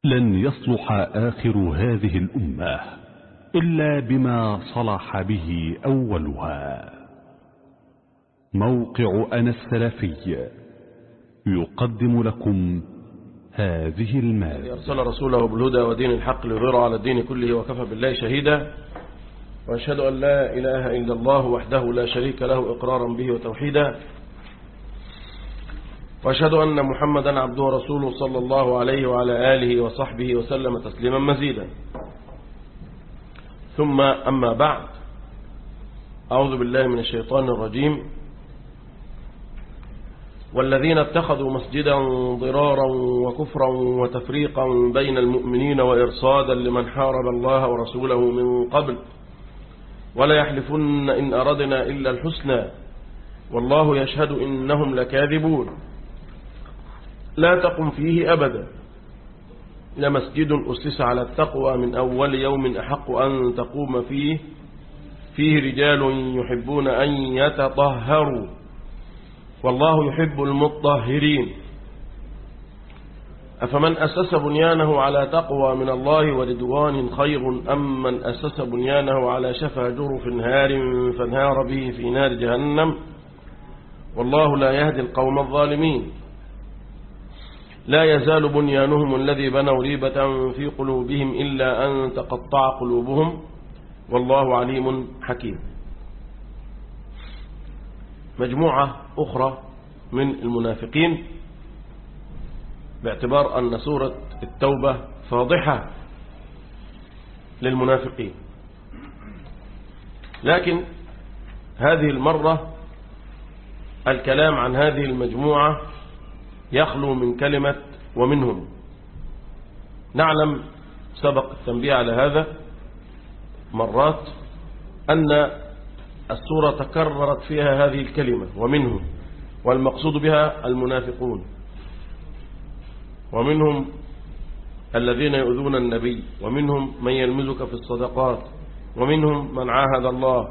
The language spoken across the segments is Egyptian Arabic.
لن يصلح آخر هذه الأمة إلا بما صلح به أولها موقع أنا السلفي يقدم لكم هذه المادة أرسل رسوله بالهدى ودين الحق ليظهره على الدين كله وكفى بالله شهيدا وأشهد أن لا إله إلا الله وحده لا شريك له إقرارا به وتوحيدا وأشهد أن محمدا عبده ورسوله صلى الله عليه وعلى آله وصحبه وسلم تسليما مزيدا ثم أما بعد أعوذ بالله من الشيطان الرجيم والذين اتخذوا مسجدا ضرارا وكفرا وتفريقا بين المؤمنين وإرصادا لمن حارب الله ورسوله من قبل ولا يحلفن إن أردنا إلا الحسنى والله يشهد إنهم لكاذبون لا تقم فيه أبدا لمسجد أسس على التقوى من أول يوم أحق أن تقوم فيه فيه رجال يحبون أن يتطهروا والله يحب المطهرين أفمن أسس بنيانه على تقوى من الله ورضوان خير أم من أسس بنيانه على شفا جرف نهار فانهار به في نار جهنم والله لا يهدي القوم الظالمين لا يزال بنيانهم الذي بنوا ريبة في قلوبهم إلا أن تقطع قلوبهم والله عليم حكيم مجموعة أخرى من المنافقين باعتبار أن سورة التوبة فاضحة للمنافقين لكن هذه المرة الكلام عن هذه المجموعة يخلو من كلمة ومنهم نعلم سبق التنبيه على هذا مرات أن السورة تكررت فيها هذه الكلمة ومنهم والمقصود بها المنافقون ومنهم الذين يؤذون النبي ومنهم من يلمزك في الصدقات ومنهم من عاهد الله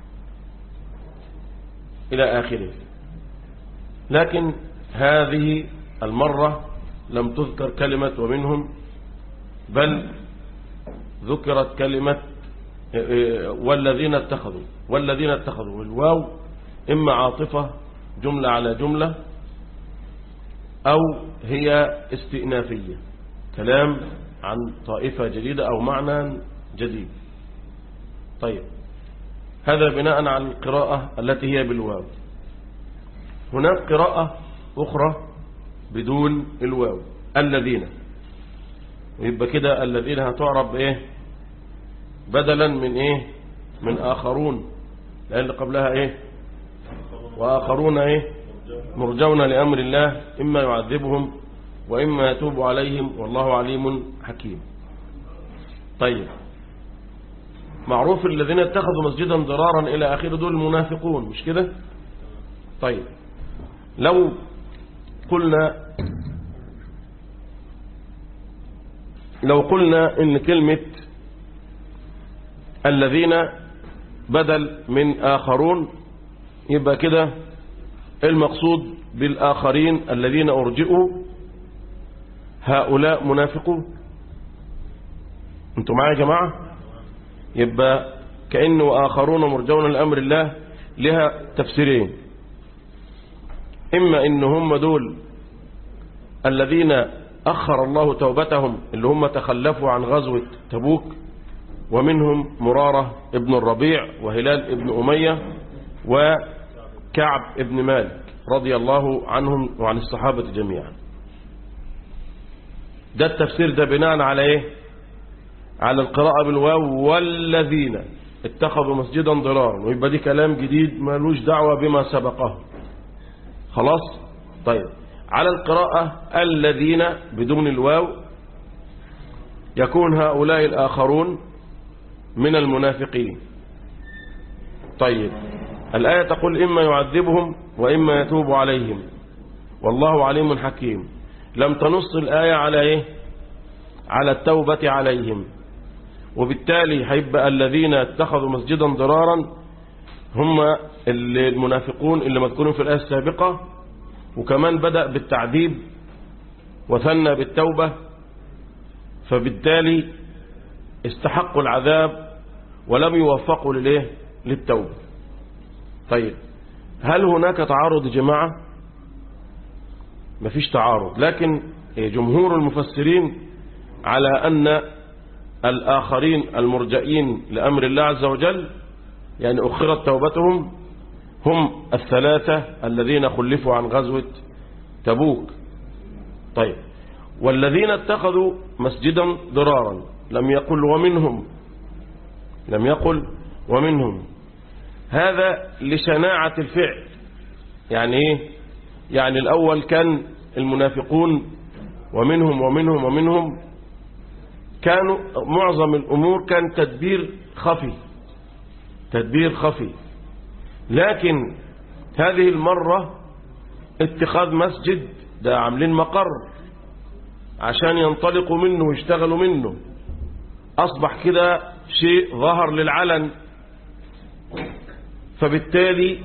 إلى آخره لكن هذه المرة لم تذكر كلمة ومنهم بل ذكرت كلمة والذين اتخذوا والذين اتخذوا الواو إما عاطفة جملة على جملة أو هي استئنافية كلام عن طائفة جديدة أو معنى جديد طيب هذا بناء على القراءة التي هي بالواو هناك قراءة أخرى بدون الواو الذين يبقى كده الذين هتعرب ايه بدلا من ايه من آخرون لأن اللي قبلها ايه وآخرون ايه مرجون لأمر الله إما يعذبهم وإما يتوب عليهم والله عليم حكيم طيب معروف الذين اتخذوا مسجدا ضرارا إلى آخر دول المنافقون مش كده طيب لو قلنا لو قلنا ان كلمة الذين بدل من آخرون يبقى كده المقصود بالآخرين الذين أرجئوا هؤلاء منافقون انتوا معايا يا جماعة يبقى كأنه آخرون مرجون لأمر الله لها تفسيرين إما إن هم دول الذين أخر الله توبتهم اللي هم تخلفوا عن غزوة تبوك ومنهم مرارة ابن الربيع وهلال ابن أمية وكعب ابن مالك رضي الله عنهم وعن الصحابة جميعا ده التفسير ده بناء على ايه على القراءة بالواو والذين اتخذوا مسجدا ضرارا ويبقى دي كلام جديد ملوش دعوة بما سبقه خلاص طيب على القراءة الذين بدون الواو يكون هؤلاء الآخرون من المنافقين طيب الآية تقول إما يعذبهم وإما يتوب عليهم والله عليم حكيم لم تنص الآية على إيه على التوبة عليهم وبالتالي هيبقى الذين اتخذوا مسجدا ضرارا هم المنافقون اللي مذكورين في الآية السابقة وكمان بدأ بالتعذيب وثنى بالتوبة فبالتالي استحقوا العذاب ولم يوفقوا لليه للتوبة طيب هل هناك تعارض يا جماعة مفيش تعارض لكن جمهور المفسرين على أن الآخرين المرجئين لأمر الله عز وجل يعني أخرت توبتهم هم الثلاثة الذين خلفوا عن غزوة تبوك طيب والذين اتخذوا مسجدا ضرارا لم يقل ومنهم لم يقل ومنهم هذا لشناعة الفعل يعني ايه يعني الأول كان المنافقون ومنهم ومنهم ومنهم كانوا معظم الأمور كان تدبير خفي تدبير خفي لكن هذه المرة اتخاذ مسجد ده عاملين مقر عشان ينطلقوا منه ويشتغلوا منه أصبح كده شيء ظهر للعلن فبالتالي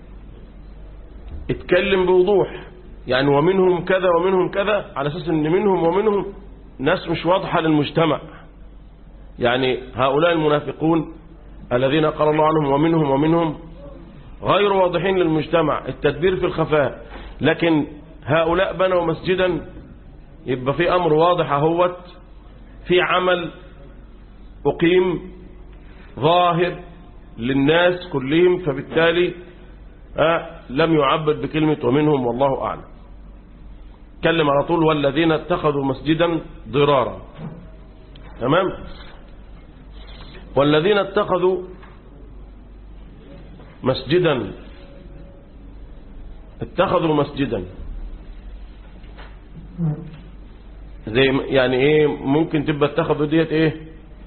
اتكلم بوضوح يعني ومنهم كذا ومنهم كذا على أساس أن منهم ومنهم ناس مش واضحة للمجتمع يعني هؤلاء المنافقون الذين قال الله عنهم ومنهم ومنهم غير واضحين للمجتمع التدبير في الخفاء لكن هؤلاء بنوا مسجدا يبقى في أمر واضح اهوت في عمل أقيم ظاهر للناس كلهم فبالتالي آه لم يعبر بكلمة ومنهم والله أعلم كلم على طول والذين اتخذوا مسجدا ضرارا تمام والذين اتخذوا مسجدا اتخذوا مسجدا زي يعني ايه ممكن تبقى اتخذوا ديت ايه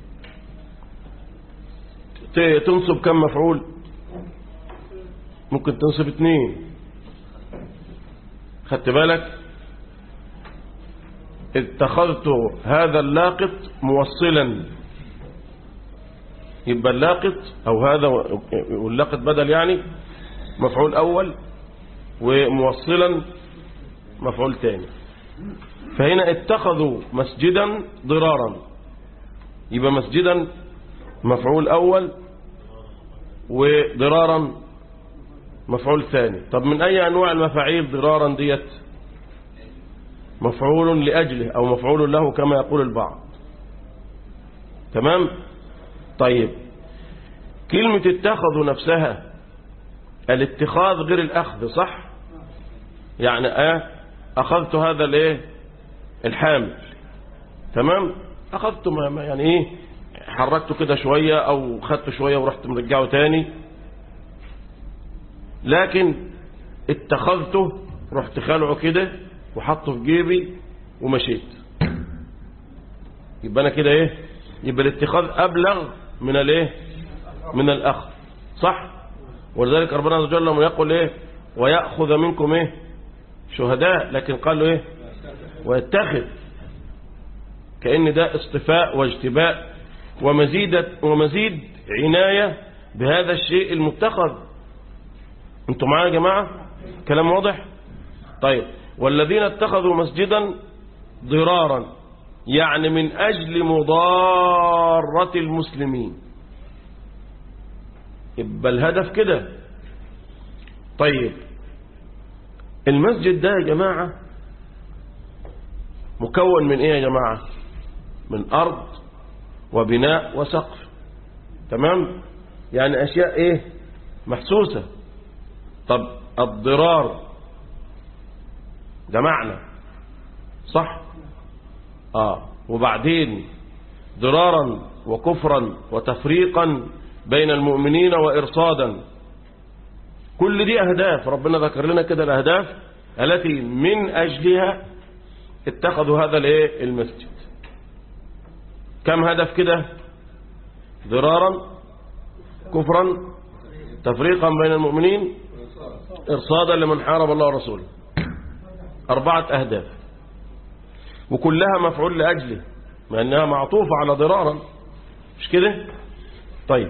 تنصب كم مفعول ممكن تنصب اتنين خدت بالك اتخذت هذا اللاقط موصلا يبقى اللاقط او هذا واللاقط بدل يعني مفعول اول وموصلا مفعول تاني فهنا اتخذوا مسجدا ضرارا يبقى مسجدا مفعول اول وضرارا مفعول ثاني طب من اي انواع المفاعيل ضرارا ديت مفعول لأجله أو مفعول له كما يقول البعض تمام طيب كلمة اتخذوا نفسها الاتخاذ غير الأخذ صح يعني اه أخذت هذا الايه الحامل تمام أخذته يعني ايه حركته كده شوية أو خدته شوية ورحت مرجعه تاني لكن اتخذته رحت خلعه كده وحطه في جيبي ومشيت يبقى انا كده ايه يبقى الاتخاذ ابلغ من الايه من الاخذ صح ولذلك ربنا عز وجل لما يقول ايه ويأخذ منكم ايه شهداء لكن قال له ايه ويتخذ كأن ده اصطفاء واجتباء ومزيد ومزيد عناية بهذا الشيء المتخذ انتوا معايا يا جماعة كلام واضح طيب والذين اتخذوا مسجدا ضرارا يعني من أجل مضارة المسلمين يبقى الهدف كده طيب المسجد ده يا جماعة مكون من ايه يا جماعة من أرض وبناء وسقف تمام يعني أشياء ايه محسوسة طب الضرار ده معنى صح آه وبعدين ضرارا وكفرا وتفريقا بين المؤمنين وإرصادا كل دي أهداف ربنا ذكر لنا كده الأهداف التي من أجلها اتخذوا هذا الايه المسجد كم هدف كده ضرارا كفرا تفريقا بين المؤمنين إرصادا لمن حارب الله ورسوله أربعة أهداف وكلها مفعول لأجله مع أنها معطوفة على ضرارا مش كده طيب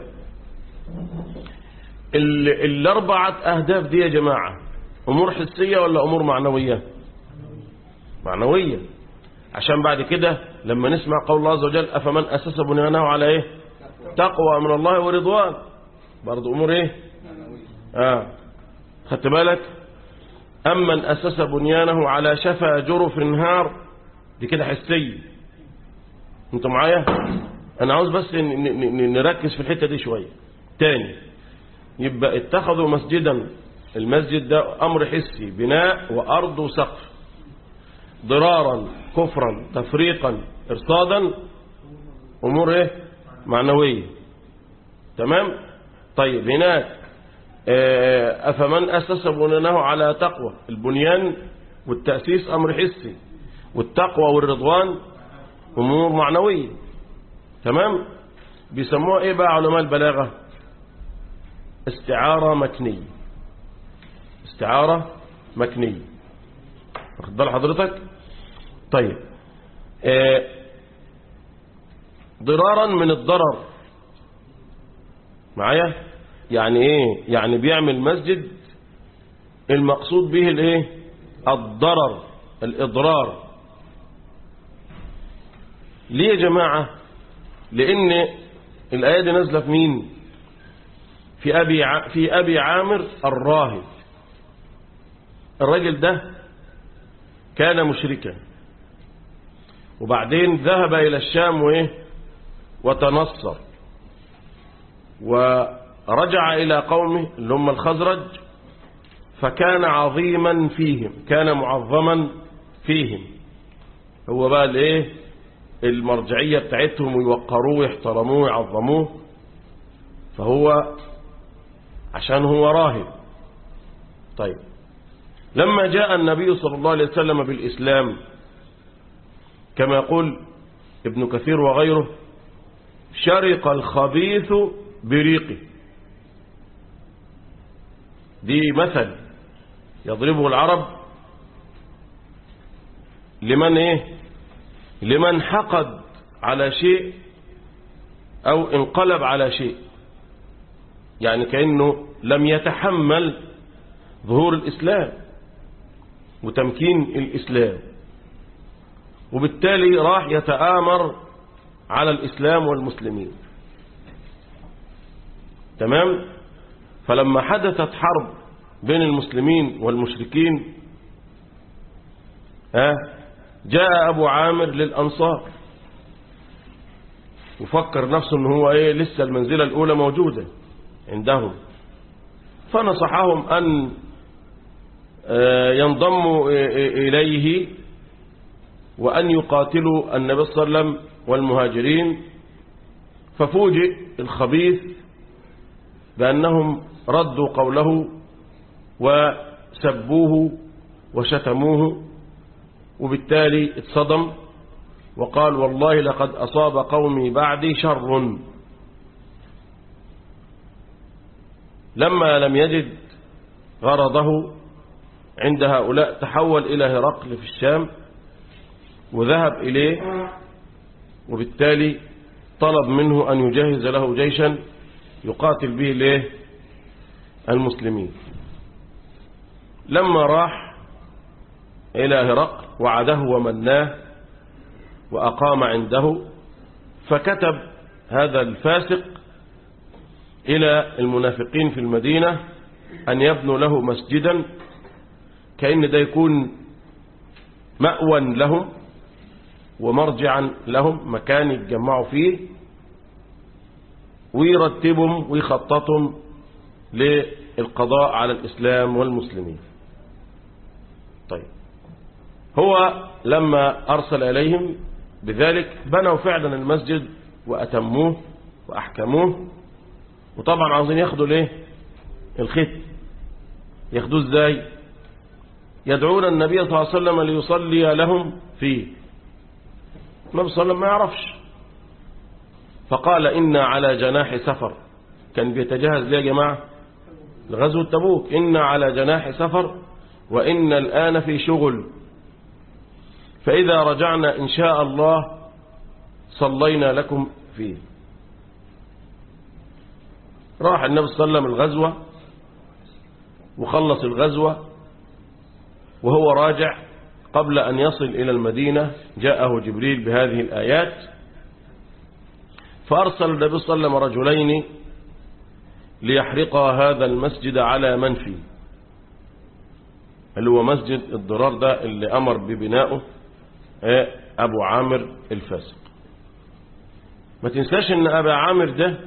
الأربعة أهداف دي يا جماعة أمور حسية ولا أمور معنوية معنوية عشان بعد كده لما نسمع قول الله عز وجل أفمن أسس بنيانه على إيه تقوى من الله ورضوان برضو أمور إيه آه خدت بالك أمن أسس بنيانه على شفا جرف نهار دي كده حسية انتوا معايا أنا عاوز بس نركز في الحتة دي شوية تاني يبقى اتخذوا مسجدا المسجد ده أمر حسي بناء وأرض وسقف ضرارا كفرا تفريقا إرصادا أمور إيه معنوية تمام طيب هناك أفمن أسس بنيانه على تقوى البنيان والتأسيس أمر حسي والتقوى والرضوان أمور معنوية تمام بيسموها إيه بقى علماء البلاغة استعارة مكنية استعارة مكنية واخد بال حضرتك طيب آه ضرارا من الضرر معايا يعني ايه يعني بيعمل مسجد المقصود به الايه الضرر الاضرار ليه يا جماعة لان الايه دي نازله في مين في ابي ع... في ابي عامر الراهب الراجل ده كان مشركا وبعدين ذهب إلى الشام وإيه وتنصر ورجع إلى قومه اللي هم الخزرج فكان عظيما فيهم كان معظما فيهم هو بقى الايه المرجعية بتاعتهم ويوقروه ويحترموه ويعظموه فهو عشان هو راهب طيب لما جاء النبي صلى الله عليه وسلم بالإسلام كما يقول ابن كثير وغيره شرق الخبيث بريقه دي مثل يضربه العرب لمن ايه لمن حقد على شيء او انقلب على شيء يعني كأنه لم يتحمل ظهور الإسلام وتمكين الإسلام وبالتالي راح يتآمر على الإسلام والمسلمين تمام فلما حدثت حرب بين المسلمين والمشركين ها جاء أبو عامر للأنصار وفكر نفسه ان هو ايه لسه المنزلة الأولى موجودة عندهم فنصحهم أن ينضموا إليه وأن يقاتلوا النبي صلى الله عليه وسلم والمهاجرين ففوجئ الخبيث بأنهم ردوا قوله وسبوه وشتموه وبالتالي اتصدم وقال والله لقد أصاب قومي بعدي شر لما لم يجد غرضه عند هؤلاء تحول إلى هرقل في الشام وذهب إليه وبالتالي طلب منه أن يجهز له جيشا يقاتل به ليه المسلمين لما راح إلى هرقل وعده ومناه وأقام عنده فكتب هذا الفاسق إلى المنافقين في المدينة أن يبنوا له مسجدا كأن ده يكون مأوى لهم ومرجعا لهم مكان يتجمعوا فيه ويرتبهم ويخططهم للقضاء على الإسلام والمسلمين طيب هو لما أرسل إليهم بذلك بنوا فعلا المسجد وأتموه وأحكموه وطبعا عاوزين ياخدوا ليه الخط ياخدوه ازاي يدعون النبي صلى الله عليه وسلم ليصلي لهم فيه النبي صلى الله عليه وسلم ما يعرفش فقال إنا على جناح سفر كان بيتجهز ليه يا جماعة لغزو تبوك إنا على جناح سفر وإن الآن في شغل فإذا رجعنا إن شاء الله صلينا لكم فيه راح النبي صلى الله عليه وسلم الغزوة وخلص الغزوة وهو راجع قبل أن يصل إلى المدينة جاءه جبريل بهذه الآيات فأرسل النبي صلى الله عليه وسلم رجلين ليحرقا هذا المسجد على من فيه اللي هو مسجد الضرار ده اللي أمر ببنائه أبو عامر الفاسق ما تنساش ان أبا عامر ده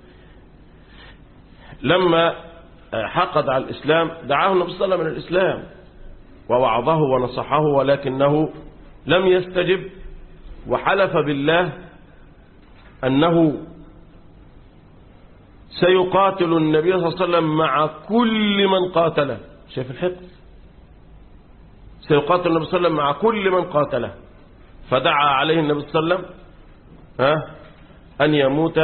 لما حقد على الإسلام دعاه النبي صلى الله عليه وسلم من الإسلام ووعظه ونصحه ولكنه لم يستجب وحلف بالله أنه سيقاتل النبي صلى الله عليه وسلم مع كل من قاتله شايف الحقد سيقاتل النبي صلى الله عليه وسلم مع كل من قاتله فدعا عليه النبي صلى الله عليه وسلم ها أن يموت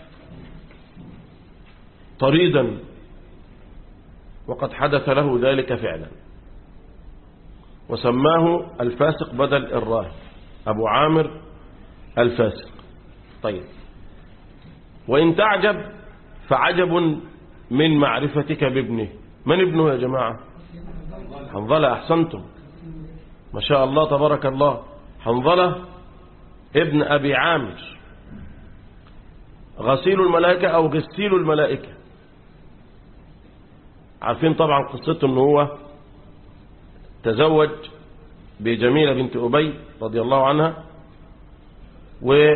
طريدا وقد حدث له ذلك فعلا وسماه الفاسق بدل الراهب أبو عامر الفاسق طيب وإن تعجب فعجب من معرفتك بابنه من ابنه يا جماعة حنظلة أحسنتم ما شاء الله تبارك الله حنظلة ابن أبي عامر غسيل الملائكة أو غسيل الملائكة عارفين طبعا قصته أنه هو تزوج بجميلة بنت أبي رضي الله عنها و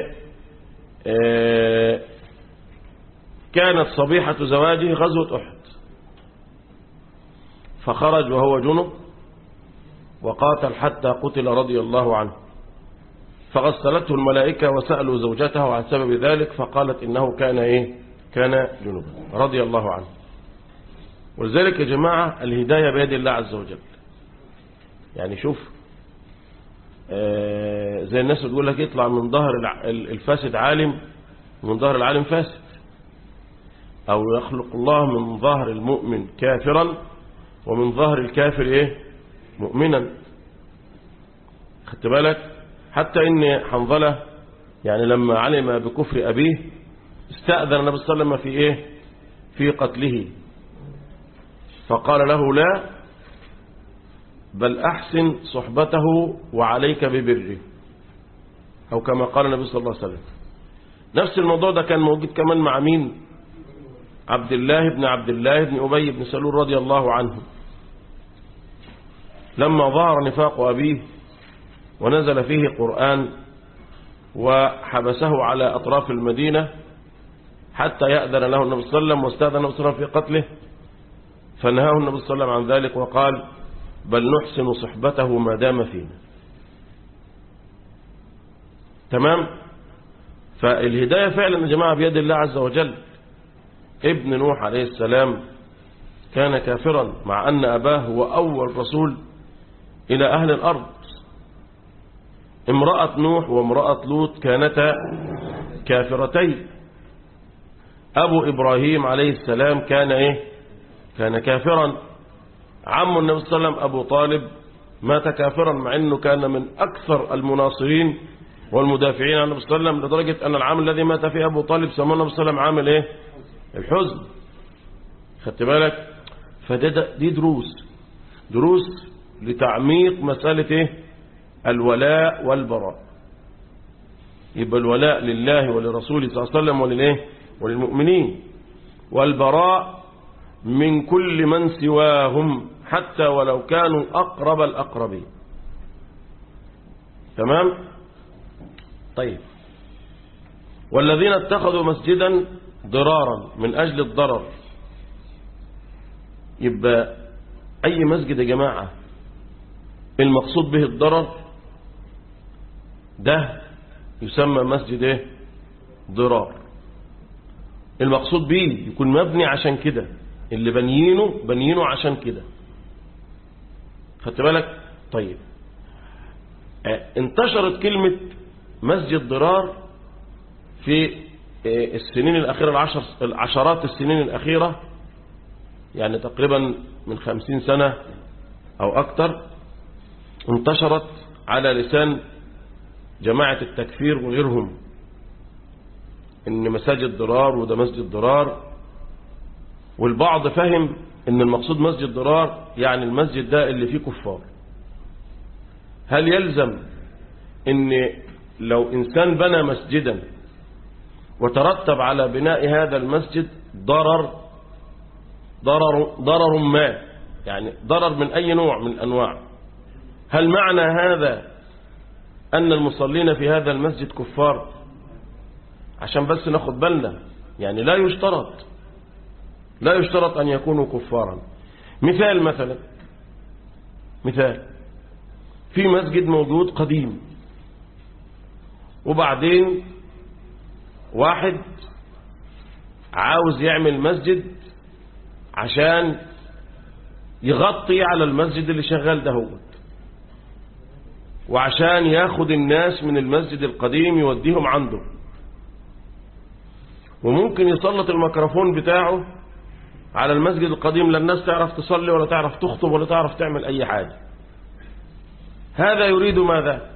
كانت صبيحة زواجه غزوة أحد فخرج وهو جنب وقاتل حتى قتل رضي الله عنه فغسلته الملائكة وسألوا زوجته عن سبب ذلك فقالت إنه كان إيه كان جنوبا رضي الله عنه ولذلك يا جماعة الهداية بيد الله عز وجل يعني شوف آه زي الناس بتقول لك يطلع من ظهر الفاسد عالم من ظهر العالم فاسد أو يخلق الله من ظهر المؤمن كافرا ومن ظهر الكافر إيه مؤمنا خدت بالك حتى إن حنظلة يعني لما علم بكفر أبيه استأذن النبي صلى الله عليه وسلم في إيه في قتله فقال له لا بل أحسن صحبته وعليك ببره أو كما قال النبي صلى الله عليه وسلم نفس الموضوع ده كان موجود كمان مع مين عبد الله بن عبد الله بن أبي بن سلول رضي الله عنه لما ظهر نفاق أبيه ونزل فيه قرآن وحبسه على أطراف المدينة حتى يأذن له النبي صلى الله عليه وسلم واستأذن النبي صلى الله عليه وسلم في قتله فنهاه النبي صلى الله عليه وسلم عن ذلك وقال بل نحسن صحبته ما دام فينا تمام فالهداية فعلا يا جماعة بيد الله عز وجل ابن نوح عليه السلام كان كافرا مع أن أباه هو أول رسول إلى أهل الأرض امرأة نوح وامرأة لوط كانتا كافرتين أبو إبراهيم عليه السلام كان إيه كان كافرا عم النبي صلى الله عليه وسلم أبو طالب مات كافرا مع أنه كان من أكثر المناصرين والمدافعين عن النبي صلى الله عليه وسلم لدرجة أن العام الذي مات فيه أبو طالب سماه النبي صلى الله عليه وسلم عامل إيه الحزن خدت بالك فده دي دروس دروس لتعميق مسألة إيه الولاء والبراء يبقى الولاء لله ولرسوله صلى الله عليه وسلم وللإيه وللمؤمنين والبراء من كل من سواهم حتى ولو كانوا أقرب الأقربين تمام طيب والذين اتخذوا مسجدا ضرارا من أجل الضرر يبقى أي مسجد يا جماعة المقصود به الضرر ده يسمى مسجد ايه ضرار المقصود به يكون مبني عشان كده اللي بنيينه بنيينه عشان كده خدت بالك طيب انتشرت كلمة مسجد ضرار في السنين الأخيرة العشر العشرات السنين الأخيرة يعني تقريبا من خمسين سنة أو أكثر انتشرت على لسان جماعة التكفير وغيرهم ان مساجد ضرار وده مسجد ضرار والبعض فهم ان المقصود مسجد ضرار يعني المسجد ده اللي فيه كفار هل يلزم ان لو انسان بنى مسجدا وترتب على بناء هذا المسجد ضرر ضرر ضرر ما يعني ضرر من اي نوع من الانواع هل معنى هذا ان المصلين في هذا المسجد كفار عشان بس ناخد بالنا يعني لا يشترط لا يشترط ان يكونوا كفارا مثال مثلا مثال في مسجد موجود قديم وبعدين واحد عاوز يعمل مسجد عشان يغطي على المسجد اللي شغال دهوت وعشان ياخد الناس من المسجد القديم يوديهم عنده وممكن يسلط الميكروفون بتاعه على المسجد القديم لا الناس تعرف تصلي ولا تعرف تخطب ولا تعرف تعمل أي حاجة هذا يريد ماذا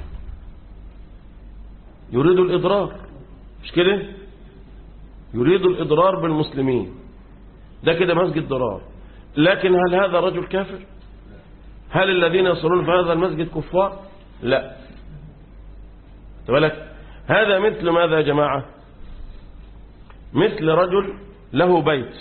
يريد الإضرار مش كده يريد الإضرار بالمسلمين ده كده مسجد ضرار لكن هل هذا رجل كافر هل الذين يصلون في هذا المسجد كفار لا بالك هذا مثل ماذا يا جماعة مثل رجل له بيت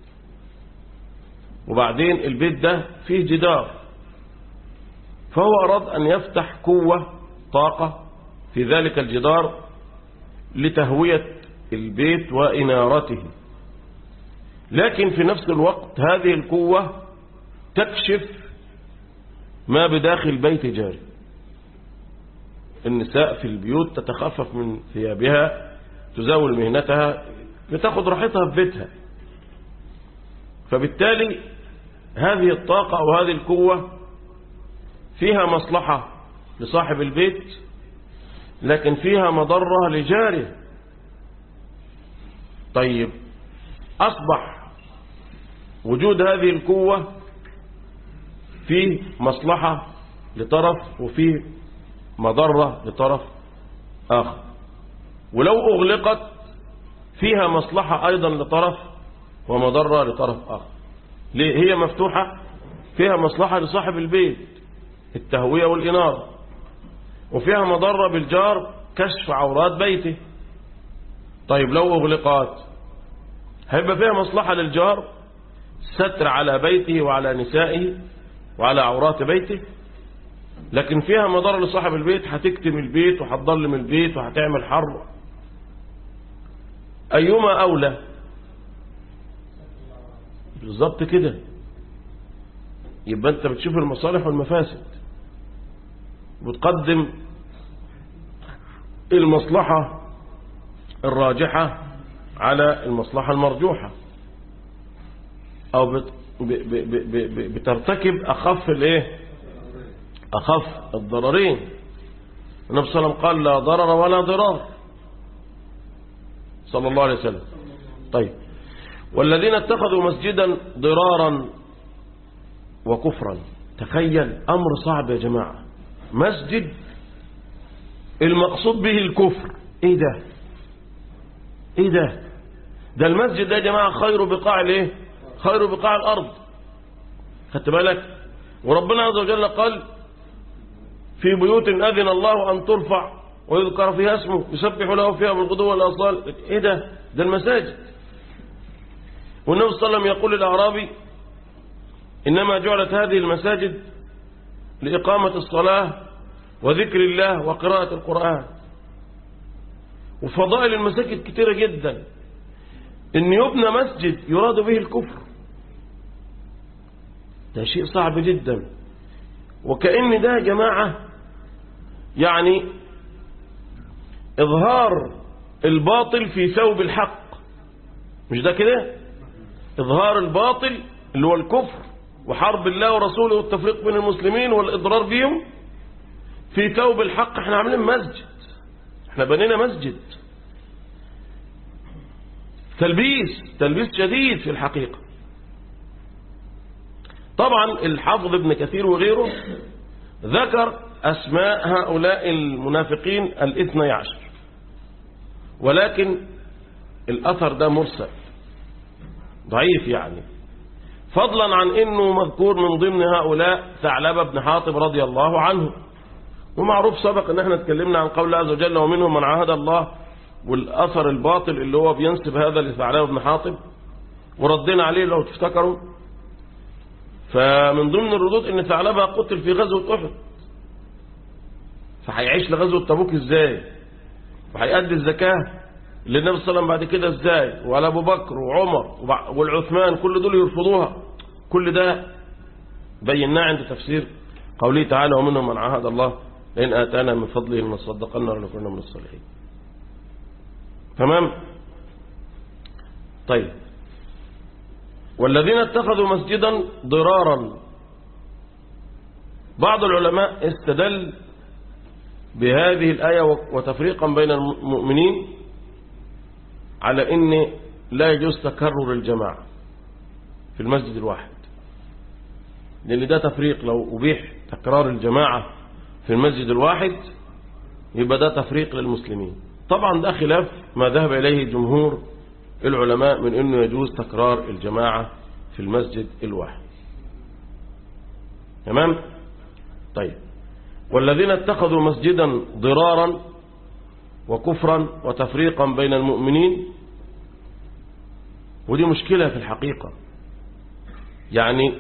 وبعدين البيت ده فيه جدار فهو أراد أن يفتح قوة طاقة في ذلك الجدار لتهوية البيت وإنارته لكن في نفس الوقت هذه القوة تكشف ما بداخل البيت جاري النساء في البيوت تتخفف من ثيابها تزاول مهنتها بتاخد راحتها في بيتها فبالتالي هذه الطاقة أو هذه القوة فيها مصلحة لصاحب البيت لكن فيها مضرة لجاره طيب أصبح وجود هذه القوة فيه مصلحة لطرف وفيه مضرة لطرف آخر ولو أغلقت فيها مصلحة أيضا لطرف ومضرة لطرف آخر ليه هي مفتوحة فيها مصلحة لصاحب البيت التهوية والإنارة وفيها مضرة بالجار كشف عورات بيته طيب لو أغلقات هيبقى فيها مصلحة للجار ستر على بيته وعلى نسائه وعلى عورات بيته لكن فيها مضرة لصاحب البيت هتكتم البيت وهتضلم البيت وهتعمل حر أيما أولى بالظبط كده يبقى أنت بتشوف المصالح والمفاسد وتقدم المصلحة الراجحة على المصلحة المرجوحة أو بت بترتكب أخف الإيه أخف الضررين النبي صلى الله عليه وسلم قال لا ضرر ولا ضرار صلى الله عليه وسلم طيب والذين اتخذوا مسجدا ضرارا وكفرا تخيل أمر صعب يا جماعة مسجد المقصود به الكفر ايه ده ايه ده ده المسجد ده يا جماعة خير بقاع الايه خير بقاع الارض خدت بالك وربنا عز وجل قال في بيوت اذن الله ان ترفع ويذكر فيها اسمه يسبح له فيها بالغدو والاصال ايه ده ده المساجد والنبي صلى الله عليه وسلم يقول للاعرابي انما جعلت هذه المساجد لإقامة الصلاة وذكر الله وقراءة القرآن وفضائل المساجد كتيرة جدا ان يبنى مسجد يراد به الكفر ده شيء صعب جدا وكأن ده يا جماعة يعني إظهار الباطل في ثوب الحق مش ده كده إظهار الباطل اللي هو الكفر وحرب الله ورسوله والتفريق بين المسلمين والإضرار بهم في ثوب الحق احنا عاملين مسجد احنا بنينا مسجد تلبيس تلبيس شديد في الحقيقة طبعا الحافظ ابن كثير وغيره ذكر أسماء هؤلاء المنافقين الاثني عشر ولكن الأثر ده مرسل ضعيف يعني فضلا عن انه مذكور من ضمن هؤلاء ثعلبة بن حاطب رضي الله عنه ومعروف سبق ان احنا اتكلمنا عن قول الله عز وجل ومنهم من عاهد الله والاثر الباطل اللي هو بينسب هذا لثعلبه بن حاطب وردينا عليه لو تفتكروا فمن ضمن الردود ان ثعلبه قتل في غزوه احد فهيعيش لغزوه تبوك ازاي وهيأدي الزكاه للنبي صلى الله عليه وسلم بعد كده ازاي وعلى ابو بكر وعمر والعثمان كل دول يرفضوها كل ده بيناه عند تفسير قوله تعالى ومنهم من عاهد الله لئن آتانا من فضله لنصدقن ولنكون من الصالحين تمام طيب والذين اتخذوا مسجدا ضرارا بعض العلماء استدل بهذه الآية وتفريقا بين المؤمنين على ان لا يجوز تكرر الجماعة في المسجد الواحد لأن ده تفريق لو أبيح تكرار الجماعة في المسجد الواحد يبقى ده تفريق للمسلمين طبعا ده خلاف ما ذهب إليه جمهور العلماء من أنه يجوز تكرار الجماعة في المسجد الواحد تمام طيب والذين اتخذوا مسجدا ضرارا وكفرا وتفريقا بين المؤمنين ودي مشكلة في الحقيقة يعني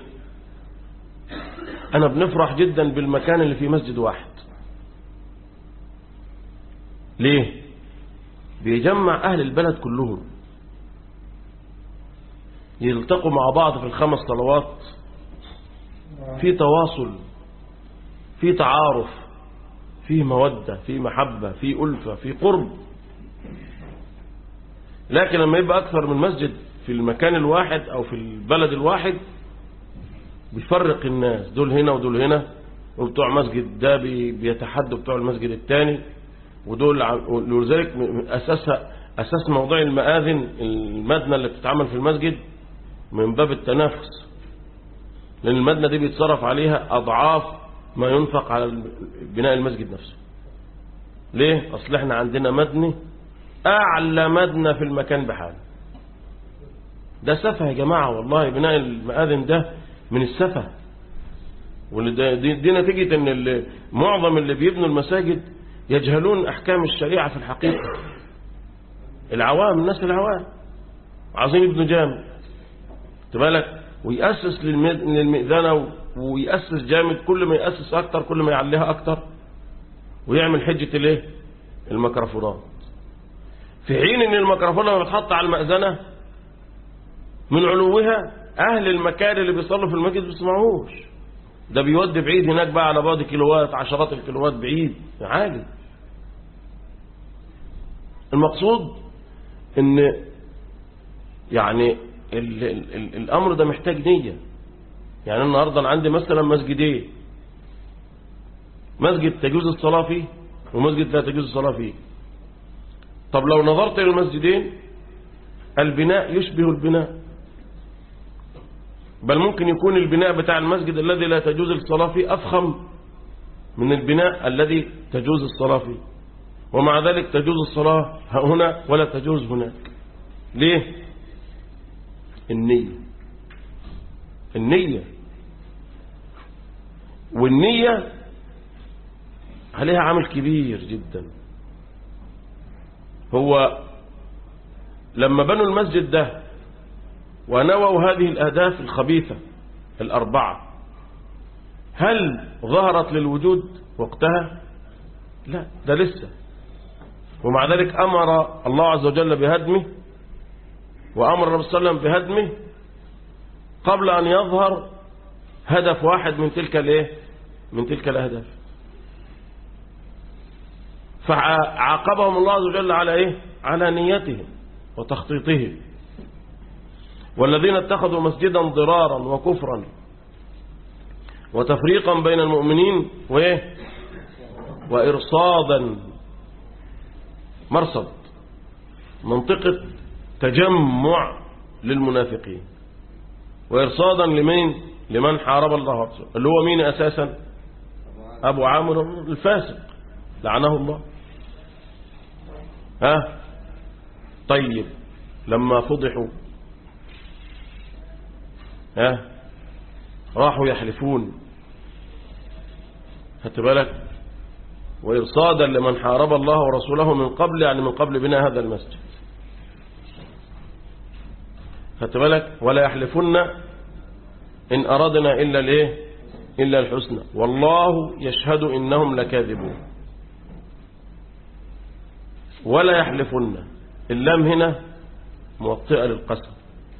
أنا بنفرح جدا بالمكان اللي فيه مسجد واحد ليه بيجمع أهل البلد كلهم يلتقوا مع بعض في الخمس صلوات في تواصل في تعارف في مودة في محبة في ألفة في قرب لكن لما يبقى أكثر من مسجد في المكان الواحد أو في البلد الواحد بيفرق الناس دول هنا ودول هنا وبتوع مسجد ده بيتحدوا بتوع المسجد الثاني ودول ولذلك أساسها أساس موضوع المآذن المدنة اللي بتتعمل في المسجد من باب التنافس لأن المدنة دي بيتصرف عليها أضعاف ما ينفق على بناء المسجد نفسه ليه أصل احنا عندنا مدني أعلى مدنة في المكان بحاله ده سفه يا جماعة والله بناء المآذن ده من السفه ودي دي نتيجة ان اللي معظم اللي بيبنوا المساجد يجهلون احكام الشريعة في الحقيقة العوام الناس العوام عايزين يبنوا جامع تبالك ويأسس للمئذنة ويأسس جامد كل ما يأسس اكتر كل ما يعليها اكتر ويعمل حجة الايه الميكروفونات في حين ان الميكروفون لما بتحط على المأذنة من علوها اهل المكان اللي بيصلوا في المسجد ما بيسمعوش ده بيودي بعيد هناك بقى على بعض كيلوات عشرات الكيلوات بعيد عالي المقصود ان يعني ال ال ال الامر ده محتاج نية يعني النهاردة انا عندي مثلا مسجدين مسجد تجوز الصلاة فيه ومسجد لا تجوز الصلاة فيه طب لو نظرت الى المسجدين البناء يشبه البناء بل ممكن يكون البناء بتاع المسجد الذي لا تجوز الصلاة فيه أفخم من البناء الذي تجوز الصلاة فيه ومع ذلك تجوز الصلاة هنا ولا تجوز هناك ليه النية النية والنية عليها عمل كبير جدا هو لما بنوا المسجد ده ونووا هذه الأهداف الخبيثة الأربعة هل ظهرت للوجود وقتها لا ده لسه ومع ذلك أمر الله عز وجل بهدمه وأمر النبي صلى الله عليه وسلم بهدمه قبل أن يظهر هدف واحد من تلك الايه من تلك الأهداف فعاقبهم الله عز وجل على ايه على نيتهم وتخطيطهم والذين اتخذوا مسجدا ضرارا وكفرا وتفريقا بين المؤمنين وايه وإرصادا مرصد منطقة تجمع للمنافقين وإرصادا لمين لمن حارب الله ورسوله اللي هو مين أساسا أبو عامر الفاسق لعنه الله ها طيب لما فضحوا ها راحوا يحلفون خدت بالك وإرصادا لمن حارب الله ورسوله من قبل يعني من قبل بناء هذا المسجد خدت بالك ولا يحلفن إن أردنا إلا الإيه إلا الحسنى والله يشهد إنهم لكاذبون ولا يحلفن اللام هنا موطئة للقسم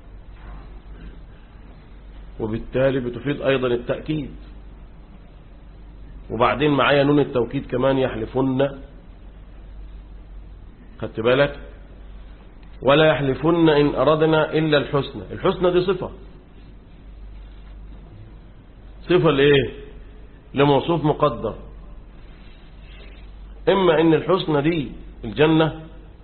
وبالتالي بتفيد أيضا التأكيد وبعدين معايا نون التوكيد كمان يحلفن خدت بالك ولا يحلفن إن أردنا إلا الحسنى الحسنى دي صفة صفة لإيه لموصوف مقدر إما إن الحسنى دي الجنة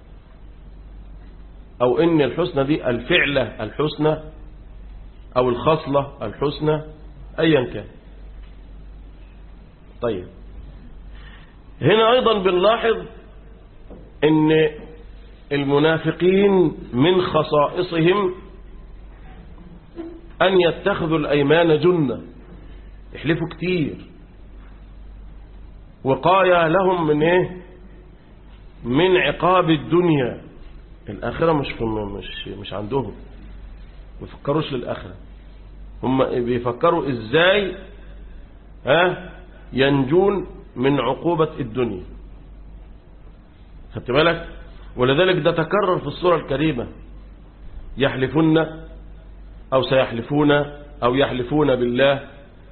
أو إن الحسنى دي الفعلة الحسنى أو الخصلة الحسنى أيا كان طيب هنا أيضا بنلاحظ أن المنافقين من خصائصهم أن يتخذوا الأيمان جنة يحلفوا كتير وقاية لهم من إيه من عقاب الدنيا الآخرة مش مش مش عندهم ما بيفكروش للآخرة هم بيفكروا إزاي ها ينجون من عقوبة الدنيا خدت بالك ولذلك ده تكرر في الصورة الكريمة يحلفون أو سيحلفون أو يحلفون بالله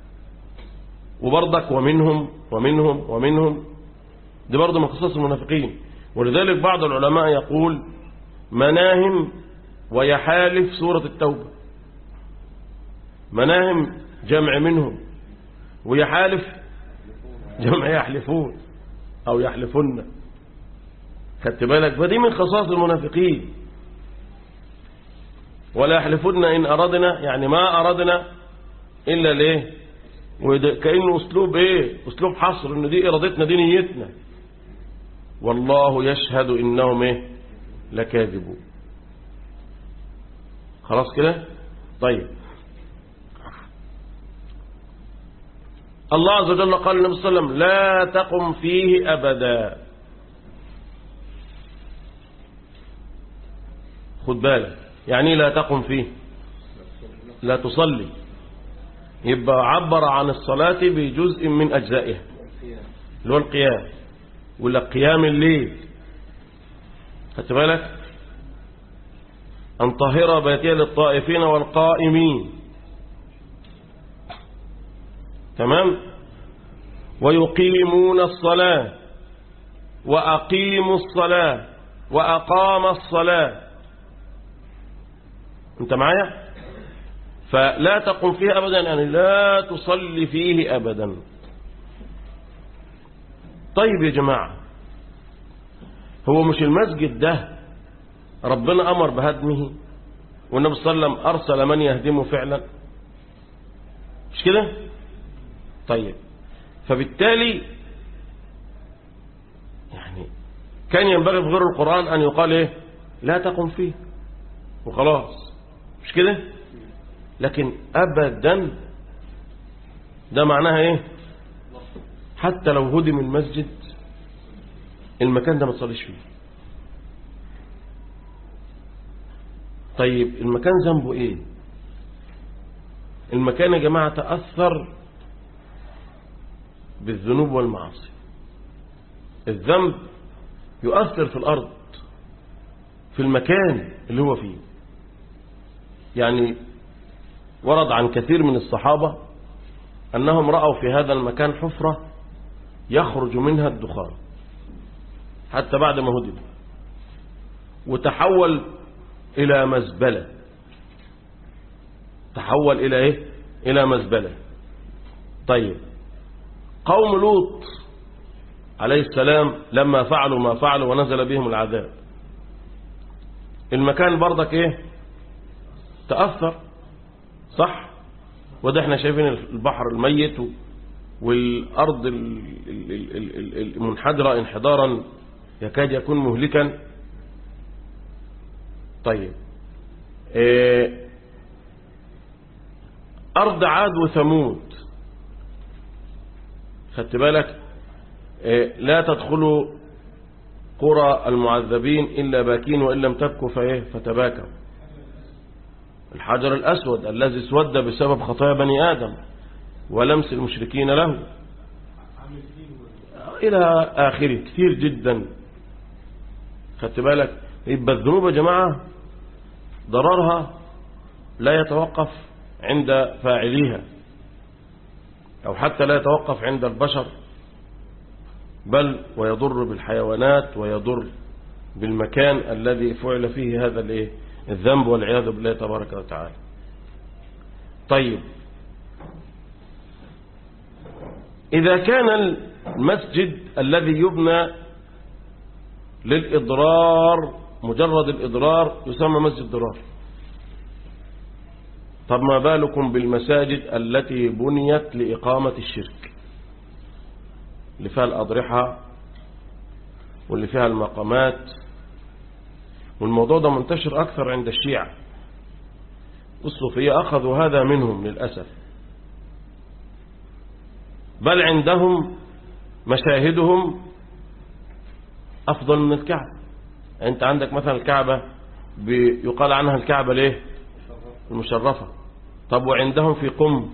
وبرضك ومنهم ومنهم ومنهم دي برضه من قصص المنافقين ولذلك بعض العلماء يقول مناهم ويحالف سورة التوبة مناهم جمع منهم ويحالف جمع يحلفون أو يحلفن خدت بالك فدي من خصائص المنافقين ولا يحلفن إن أردنا يعني ما أردنا إلا ليه كأنه أسلوب إيه أسلوب حصر إن دي إرادتنا دي نيتنا والله يشهد إنهم إيه لكاذبون خلاص كده طيب الله عز وجل قال للنبي صلى الله عليه وسلم لا تقم فيه أبدا خد بالك يعني لا تقم فيه لا تصلي يبقى عبر عن الصلاة بجزء من أجزائها اللي هو القيام ولا قيام الليل خدت بالك أن طهر بيتي للطائفين والقائمين تمام ويقيمون الصلاة وأقيموا الصلاة وأقام الصلاة أنت معايا فلا تقم فيه أبدا يعني لا تصلي فيه أبدا طيب يا جماعة هو مش المسجد ده ربنا أمر بهدمه والنبي صلى الله عليه وسلم أرسل من يهدمه فعلا مش كده طيب فبالتالي يعني كان ينبغي في غير القرآن أن يقال إيه لا تقم فيه وخلاص مش كده لكن أبدا ده معناها إيه حتى لو هدم المسجد المكان ده ما تصليش فيه طيب المكان ذنبه ايه المكان يا جماعة تأثر بالذنوب والمعاصي الذنب يؤثر في الأرض في المكان اللي هو فيه يعني ورد عن كثير من الصحابة أنهم رأوا في هذا المكان حفرة يخرج منها الدخان حتى بعد ما هدم وتحول إلى مزبلة تحول إلى إيه إلى مزبلة طيب قوم لوط عليه السلام لما فعلوا ما فعلوا ونزل بهم العذاب المكان برضك إيه تأثر صح وده احنا شايفين البحر الميت والأرض المنحدرة انحدارا يكاد يكون مهلكا طيب اه أرض عاد وثمود خدت بالك إيه، لا تدخلوا قرى المعذبين إلا باكين وإن لم تبكوا فإيه فتباكوا الحجر الأسود الذي اسود بسبب خطايا بني آدم ولمس المشركين له إلى آخره كثير جدا خدت بالك يبقى الذنوب يا جماعة ضررها لا يتوقف عند فاعليها أو حتى لا يتوقف عند البشر بل ويضر بالحيوانات ويضر بالمكان الذي فعل فيه هذا الايه الذنب والعياذ بالله تبارك وتعالى طيب إذا كان المسجد الذي يبنى للإضرار مجرد الإضرار يسمى مسجد ضرار طب ما بالكم بالمساجد التي بنيت لإقامة الشرك اللي فيها الأضرحة واللي فيها المقامات والموضوع ده منتشر أكثر عند الشيعة الصوفية أخذوا هذا منهم للأسف بل عندهم مشاهدهم أفضل من الكعبة أنت عندك مثلا الكعبة يقال عنها الكعبة ليه المشرفة طب وعندهم في قم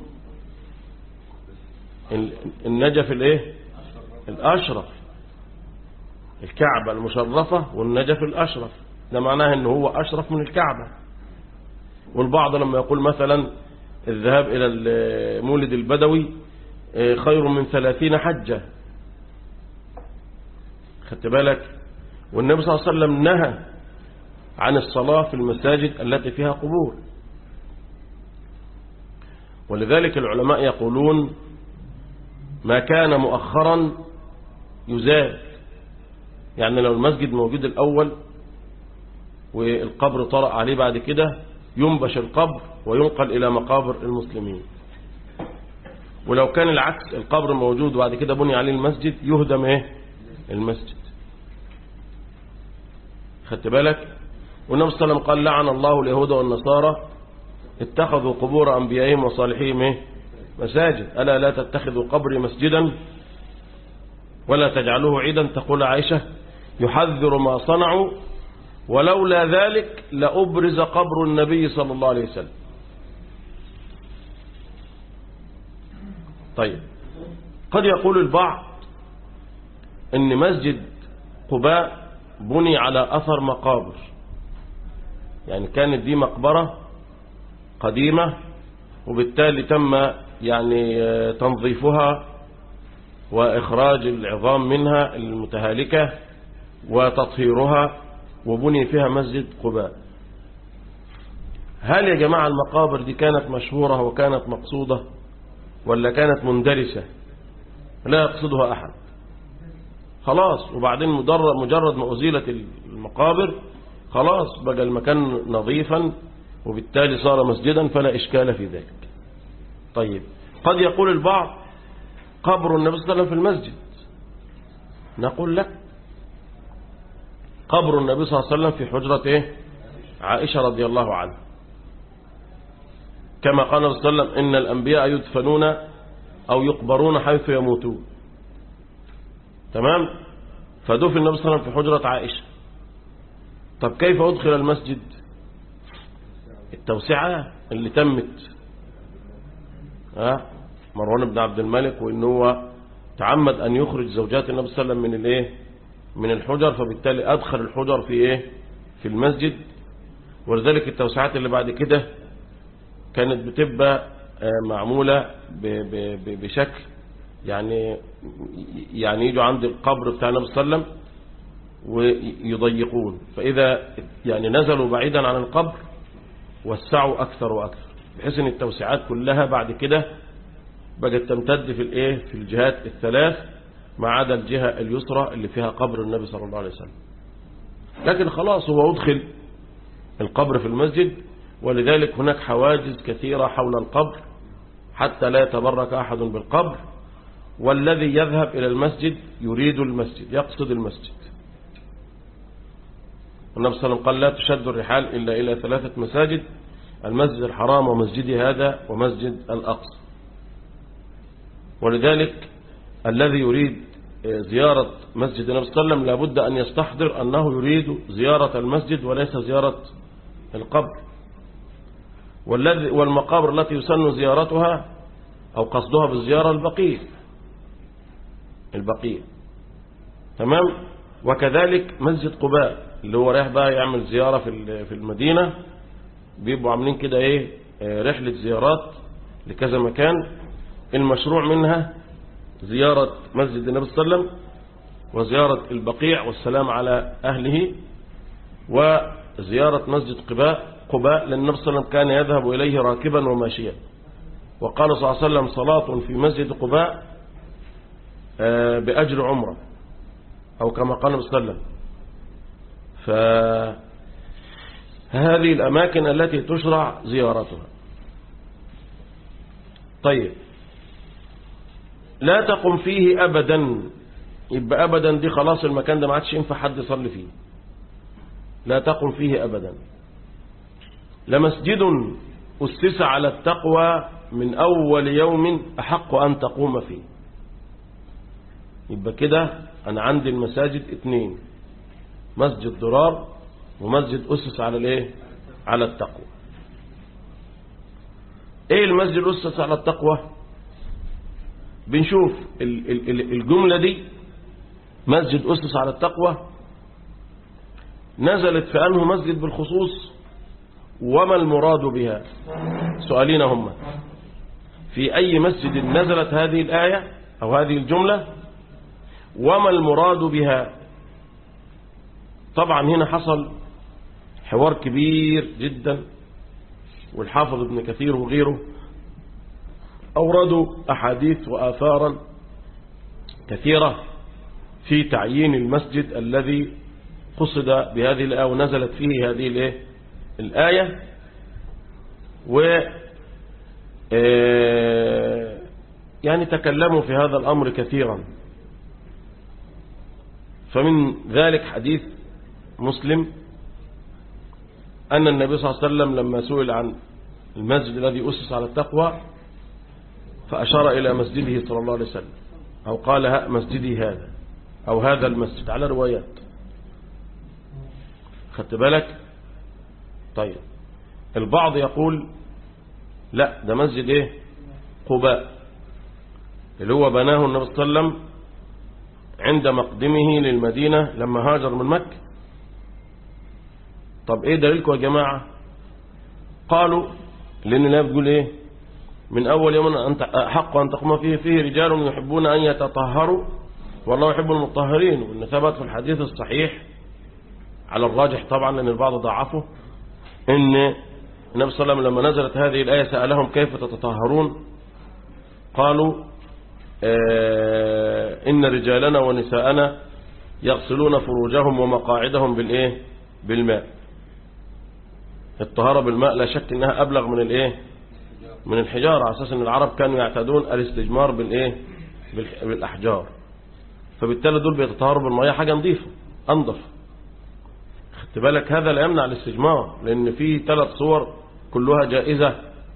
النجف الايه الأشرف الكعبة المشرفة والنجف الأشرف ده معناه ان هو أشرف من الكعبة والبعض لما يقول مثلا الذهاب إلى المولد البدوي آه، خير من ثلاثين حجة خدت بالك والنبي صلى الله عليه وسلم نهى عن الصلاة في المساجد التي فيها قبور ولذلك العلماء يقولون ما كان مؤخرا يزال يعني لو المسجد موجود الأول والقبر طرأ عليه بعد كده ينبش القبر وينقل إلى مقابر المسلمين ولو كان العكس القبر موجود وبعد كده بني عليه المسجد يهدم ايه المسجد خدت بالك والنبي صلى الله عليه وسلم قال لعن الله اليهود والنصارى اتخذوا قبور أنبيائهم وصالحيهم ايه مساجد ألا لا تتخذوا قبري مسجدا ولا تجعلوه عيدا تقول عائشة يحذر ما صنعوا ولولا ذلك لأبرز قبر النبي صلى الله عليه وسلم طيب قد يقول البعض ان مسجد قباء بني على أثر مقابر يعني كانت دي مقبرة قديمة وبالتالي تم يعني تنظيفها وإخراج العظام منها المتهالكة وتطهيرها وبني فيها مسجد قباء هل يا جماعة المقابر دي كانت مشهورة وكانت مقصودة ولا كانت مندرسة لا يقصدها أحد خلاص وبعدين مجرد, مجرد ما أزيلت المقابر خلاص بقى المكان نظيفا وبالتالي صار مسجدا فلا إشكال في ذلك طيب قد يقول البعض قبر النبي صلى الله عليه وسلم في المسجد نقول لا قبر النبي صلى الله عليه وسلم في حجرة إيه؟ عائشة رضي الله عنها كما قال النبي صلى الله عليه وسلم إن الأنبياء يدفنون أو يقبرون حيث يموتون تمام فدفن النبي صلى الله عليه وسلم في حجرة عائشة طب كيف أدخل المسجد التوسعة اللي تمت ها مروان بن عبد الملك وإن هو تعمد أن يخرج زوجات النبي صلى الله عليه وسلم من الايه من الحجر فبالتالي أدخل الحجر في ايه في المسجد ولذلك التوسعات اللي بعد كده كانت بتبقى آه، معمولة بشكل يعني يعني يجوا عند القبر بتاع النبي صلى الله عليه وسلم ويضيقون فإذا يعني نزلوا بعيدا عن القبر وسعوا أكثر وأكثر بحيث ان التوسعات كلها بعد كده بقت تمتد في الايه في الجهات الثلاث ما عدا الجهة اليسرى اللي فيها قبر النبي صلى الله عليه وسلم لكن خلاص هو أدخل القبر في المسجد ولذلك هناك حواجز كثيرة حول القبر حتى لا يتبرك أحد بالقبر والذي يذهب إلى المسجد يريد المسجد يقصد المسجد النبي صلى الله عليه وسلم قال لا تشد الرحال إلا إلى ثلاثة مساجد المسجد الحرام ومسجدي هذا ومسجد الأقصى ولذلك الذي يريد زيارة مسجد النبي صلى الله عليه وسلم لابد أن يستحضر أنه يريد زيارة المسجد وليس زيارة القبر والذي والمقابر التي يسن زيارتها أو قصدها بالزيارة البقيع البقيع تمام وكذلك مسجد قباء اللي هو رايح بقى يعمل زيارة في في المدينة بيبقوا عاملين كده ايه رحلة زيارات لكذا مكان المشروع منها زيارة مسجد النبي صلى الله عليه وسلم وزيارة البقيع والسلام على أهله وزيارة مسجد قباء قباء لأن النبي صلى الله عليه وسلم كان يذهب إليه راكبا وماشيا وقال صلى الله عليه وسلم صلاة في مسجد قباء بأجر عمره أو كما قال النبي صلى الله عليه وسلم فهذه الأماكن التي تشرع زيارتها طيب لا تقم فيه أبدا يبقى أبدا دي خلاص المكان ده ما عادش ينفع حد يصلي فيه لا تقم فيه أبدا لمسجد أسس على التقوى من أول يوم أحق أن تقوم فيه يبقى كده أنا عندي المساجد اتنين مسجد ضرار ومسجد أسس على الايه على التقوى ايه المسجد أسس على التقوى بنشوف الجملة دي مسجد أسس على التقوى نزلت في أنه مسجد بالخصوص وما المراد بها سؤالين هم في أي مسجد نزلت هذه الآية أو هذه الجملة وما المراد بها طبعا هنا حصل حوار كبير جدا والحافظ ابن كثير وغيره أوردوا أحاديث وآثارا كثيرة في تعيين المسجد الذي قصد بهذه الآية ونزلت فيه هذه الآية, الآية و يعني تكلموا في هذا الأمر كثيرا فمن ذلك حديث مسلم أن النبي صلى الله عليه وسلم لما سئل عن المسجد الذي أسس على التقوى فأشار إلى مسجده صلى الله عليه وسلم أو قال ها مسجدي هذا أو هذا المسجد على روايات خدت بالك طيب البعض يقول لا ده مسجد ايه قباء اللي هو بناه النبي صلى الله عليه وسلم عند مقدمه للمدينة لما هاجر من مكة طب ايه دليلكم يا جماعة قالوا لان الله بتقول ايه من اول يوم انت حق ان تقوم فيه فيه رجال يحبون ان يتطهروا والله يحب المطهرين وان ثبت في الحديث الصحيح على الراجح طبعا لان البعض ضعفه ان النبي صلى الله عليه وسلم لما نزلت هذه الآية سألهم كيف تتطهرون قالوا آه إن رجالنا ونساءنا يغسلون فروجهم ومقاعدهم بالإيه بالماء الطهارة بالماء لا شك إنها أبلغ من الإيه من الحجارة على أساس أن العرب كانوا يعتادون الاستجمار بالإيه بالأحجار فبالتالي دول بيتطهروا بالمياه حاجة نظيفة أنظف خدت بالك هذا لا يمنع الاستجمار لأن في ثلاث صور كلها جائزة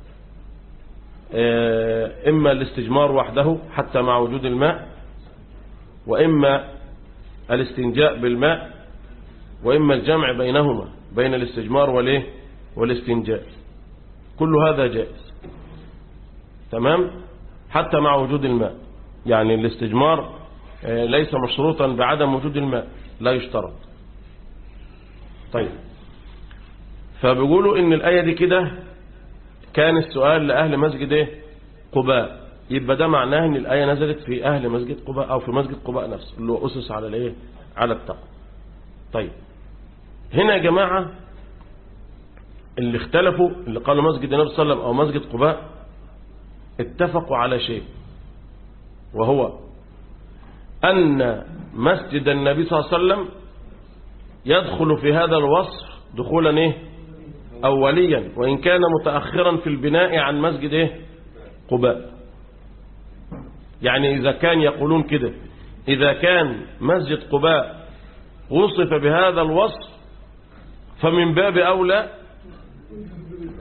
إما الاستجمار وحده حتى مع وجود الماء وإما الاستنجاء بالماء وإما الجمع بينهما بين الاستجمار والايه والاستنجاء كل هذا جائز تمام حتى مع وجود الماء يعني الاستجمار ليس مشروطا بعدم وجود الماء لا يشترط طيب فبيقولوا ان الآية دي كده كان السؤال لأهل مسجد ايه قباء يبقى ده معناه ان الآية نزلت في أهل مسجد قباء أو في مسجد قباء نفسه اللي هو أسس على الايه على التقوى طيب هنا يا جماعة اللي اختلفوا اللي قالوا مسجد النبي صلى الله عليه وسلم أو مسجد قباء اتفقوا على شيء وهو أن مسجد النبي صلى الله عليه وسلم يدخل في هذا الوصف دخولا ايه أوليا وإن كان متأخرا في البناء عن مسجد ايه قباء يعني إذا كان يقولون كده إذا كان مسجد قباء وصف بهذا الوصف فمن باب أولى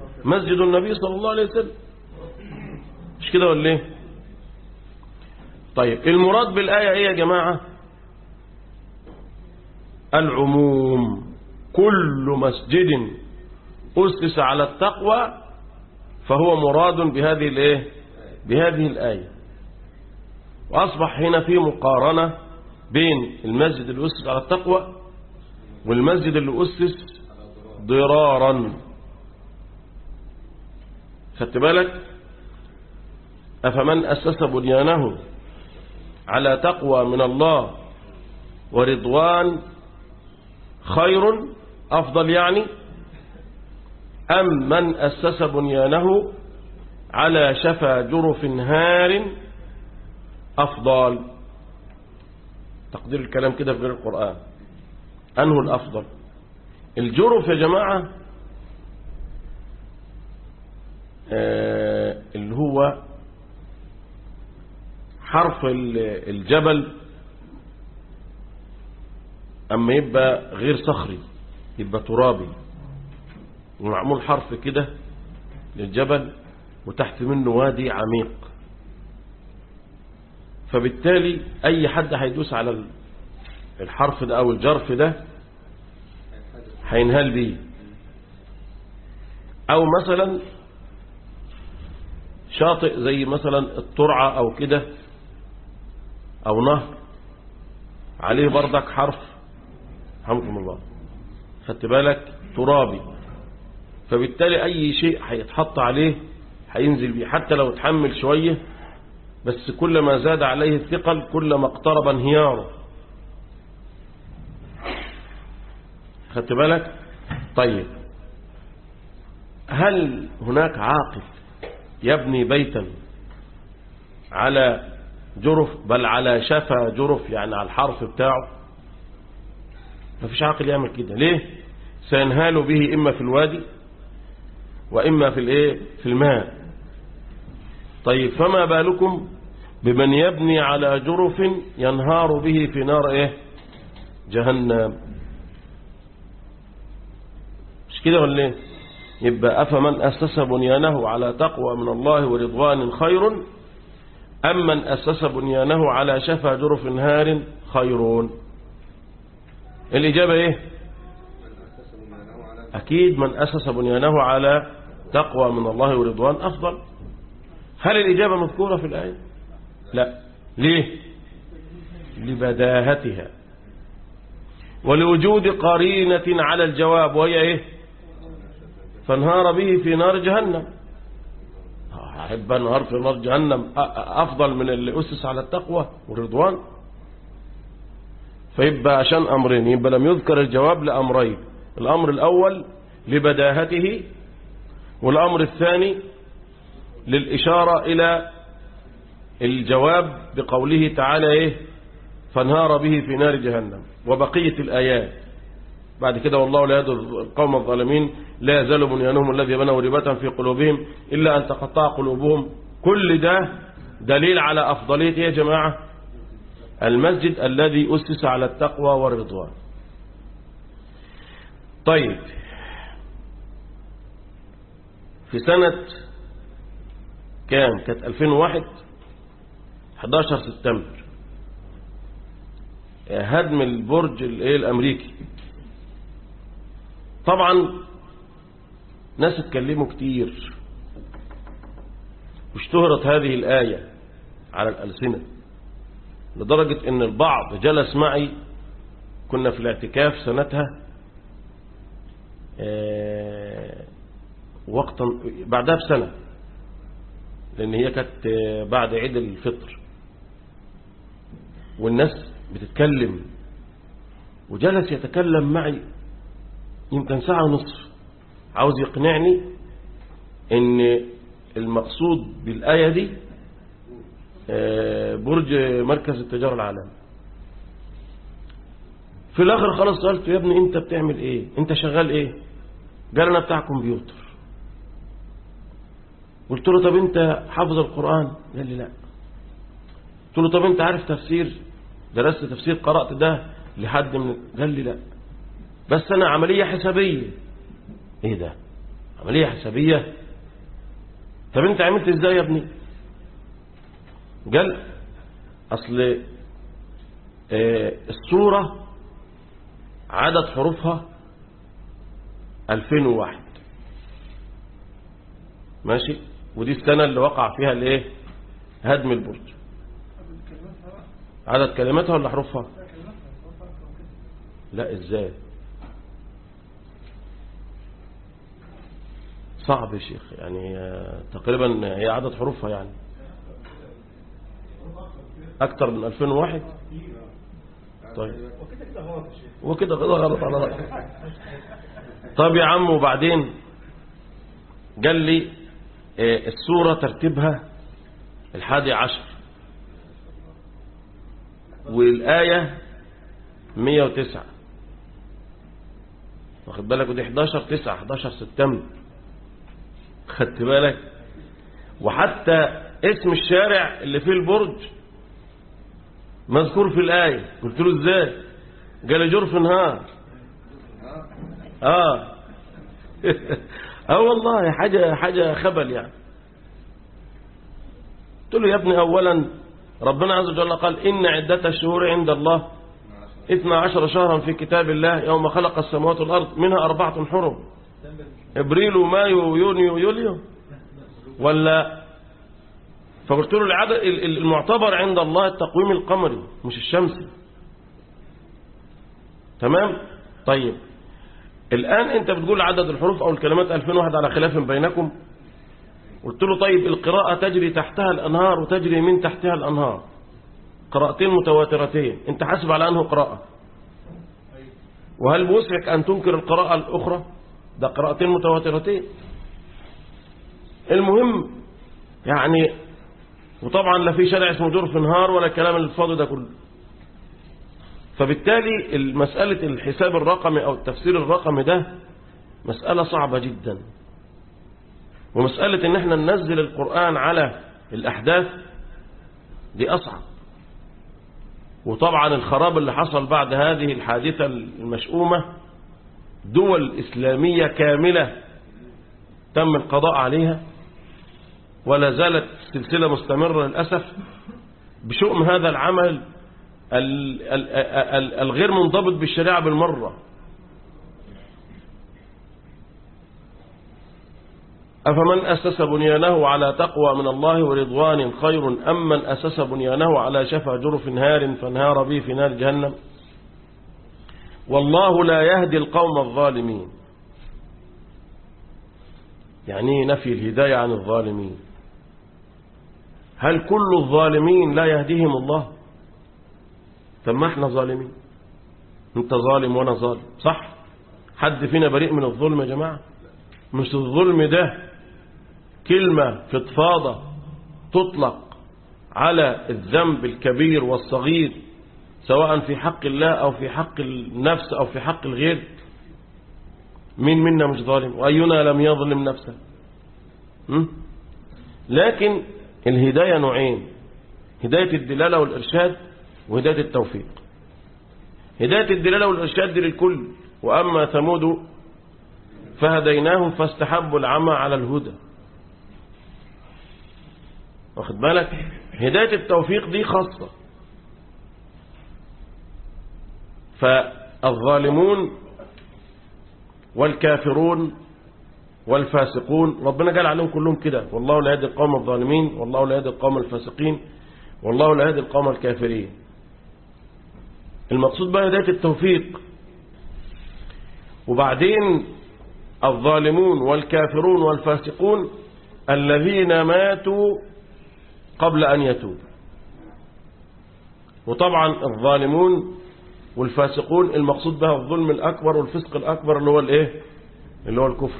مسجد النبي صلى الله عليه وسلم مش كده ولا ايه طيب المراد بالآية ايه يا جماعة العموم كل مسجد أسس على التقوى فهو مراد بهذه الايه بهذه الآية وأصبح هنا في مقارنة بين المسجد اللي أسس على التقوى والمسجد اللي أسس ضرارا خدت بالك أفمن أسس بنيانه على تقوى من الله ورضوان خير أفضل يعني أم من أسس بنيانه على شفا جرف هار أفضل تقدير الكلام كده في غير القرآن أنه الأفضل الجرف يا جماعة آه اللي هو حرف الجبل أما يبقى غير صخري يبقى ترابي ومعمول حرف كده للجبل وتحت منه وادي عميق فبالتالي أي حد هيدوس على الحرف ده أو الجرف ده هينهال بيه أو مثلا شاطئ زي مثلا الترعة أو كده أو نهر عليه بردك حرف رحمكم الله خدت بالك ترابي فبالتالي أي شيء هيتحط عليه هينزل بيه حتى لو اتحمل شوية بس كلما زاد عليه الثقل كلما اقترب انهياره خدت بالك طيب هل هناك عاقل يبني بيتا على جرف بل على شفا جرف يعني على الحرف بتاعه ما فيش عاقل يعمل كده ليه سينهال به إما في الوادي وإما في الايه في الماء طيب فما بالكم بمن يبني على جرف ينهار به في نار ايه جهنم مش كده ولا ايه يبقى أفمن أسس بنيانه على تقوى من الله ورضوان خير أم من أسس بنيانه على شفا جرف هار خيرون الإجابة إيه أكيد من أسس بنيانه على تقوى من الله ورضوان أفضل هل الإجابة مذكورة في الآية لا ليه لبداهتها ولوجود قرينة على الجواب وهي إيه فانهار به في نار جهنم أحب أنهار في نار جهنم أفضل من اللي أسس على التقوى والرضوان فيبقى عشان أمرين يبقى لم يذكر الجواب لأمرين الأمر الأول لبداهته والأمر الثاني للإشارة إلى الجواب بقوله تعالى إيه فانهار به في نار جهنم وبقية الآيات بعد كده والله لا يدر القوم الظالمين لا يزال بنيانهم الذي بنوا ربة في قلوبهم إلا أن تقطع قلوبهم كل ده دليل على أفضلية يا جماعة المسجد الذي أسس على التقوى والرضوان طيب في سنة كام كانت 2001 11 سبتمبر هدم البرج الايه الامريكي طبعا ناس اتكلموا كتير واشتهرت هذه الآية على الألسنة لدرجة ان البعض جلس معي كنا في الاعتكاف سنتها وقتا بعدها بسنة لأن هي كانت بعد عيد الفطر والناس بتتكلم وجلس يتكلم معي يمكن ساعة ونصف عاوز يقنعني ان المقصود بالآية دي برج مركز التجارة العالمي في الاخر خلاص سألته يا ابني انت بتعمل ايه انت شغال ايه قال انا بتاع كمبيوتر قلت له طب انت حافظ القرآن قال لي لا قلت له طب انت عارف تفسير درست تفسير قرأت ده لحد من قال لي لا بس انا عملية حسابية ايه ده عملية حسابية طب انت عملت ازاي يا ابني قال أصل آه، السورة عدد حروفها 2001 ماشي ودي السنة اللي وقع فيها الايه هدم البرج عدد كلماتها ولا حروفها لا ازاي صعب يا شيخ يعني آه، تقريبا هي عدد حروفها يعني اكتر من 2001 طيب وكده كده غلط على رأيك طب يا عم وبعدين قال لي آه، السورة ترتيبها الحادي عشر والآية 109 واخد بالك ودي 11 9 11 سبتمبر خدت بالك وحتى اسم الشارع اللي فيه البرج مذكور في الآية قلت له ازاي قال لي جرف نهار اه اه والله حاجة حاجة خبل يعني قلت له يا ابني اولا ربنا عز وجل قال ان عدة الشهور عند الله اثنا عشر شهرا في كتاب الله يوم خلق السماوات والارض منها اربعة حرم ابريل ومايو ويونيو ويوليو ولا فقلت له العدد المعتبر عند الله التقويم القمري مش الشمسي تمام طيب الآن أنت بتقول عدد الحروف أو الكلمات 2001 على خلاف بينكم قلت له طيب القراءة تجري تحتها الأنهار وتجري من تحتها الأنهار قراءتين متواترتين أنت حاسب على أنه قراءة وهل بوسعك أن تنكر القراءة الأخرى ده قراءتين متواترتين المهم يعني وطبعا لا في شارع اسمه جرف نهار ولا الكلام الفاضي ده كله فبالتالي المسألة الحساب الرقمي أو التفسير الرقمي ده مسألة صعبة جدا ومسألة ان احنا ننزل القرآن على الأحداث دي أصعب وطبعا الخراب اللي حصل بعد هذه الحادثة المشؤومة دول إسلامية كاملة تم القضاء عليها ولا زالت سلسلة مستمرة للأسف بشؤم هذا العمل ال- ال- ال- الغير منضبط بالشريعة بالمرة أفمن أسس بنيانه على تقوى من الله ورضوان خير أم من أسس بنيانه على شفا جرف هار فانهار به في نار جهنم والله لا يهدي القوم الظالمين يعني نفي الهداية عن الظالمين هل كل الظالمين لا يهديهم الله طب ما احنا ظالمين انت ظالم وانا ظالم صح حد فينا بريء من الظلم يا جماعة مش الظلم ده كلمة فضفاضة تطلق على الذنب الكبير والصغير سواء في حق الله أو في حق النفس أو في حق الغير مين منا مش ظالم وأينا لم يظلم نفسه م? لكن الهداية نوعين هداية الدلالة والإرشاد وهداية التوفيق هداية الدلالة والإرشاد دي للكل وأما ثمود فهديناهم فاستحبوا العمى على الهدى واخد بالك هداية التوفيق دي خاصة فالظالمون والكافرون والفاسقون ربنا قال عليهم كلهم كده والله لا يهدي القوم الظالمين والله لا يهدي القوم الفاسقين والله لا يهدي القوم الكافرين المقصود بقى هداية التوفيق وبعدين الظالمون والكافرون والفاسقون الذين ماتوا قبل أن يتوبوا وطبعا الظالمون والفاسقون المقصود بها الظلم الأكبر والفسق الأكبر اللي هو الإيه اللي هو الكفر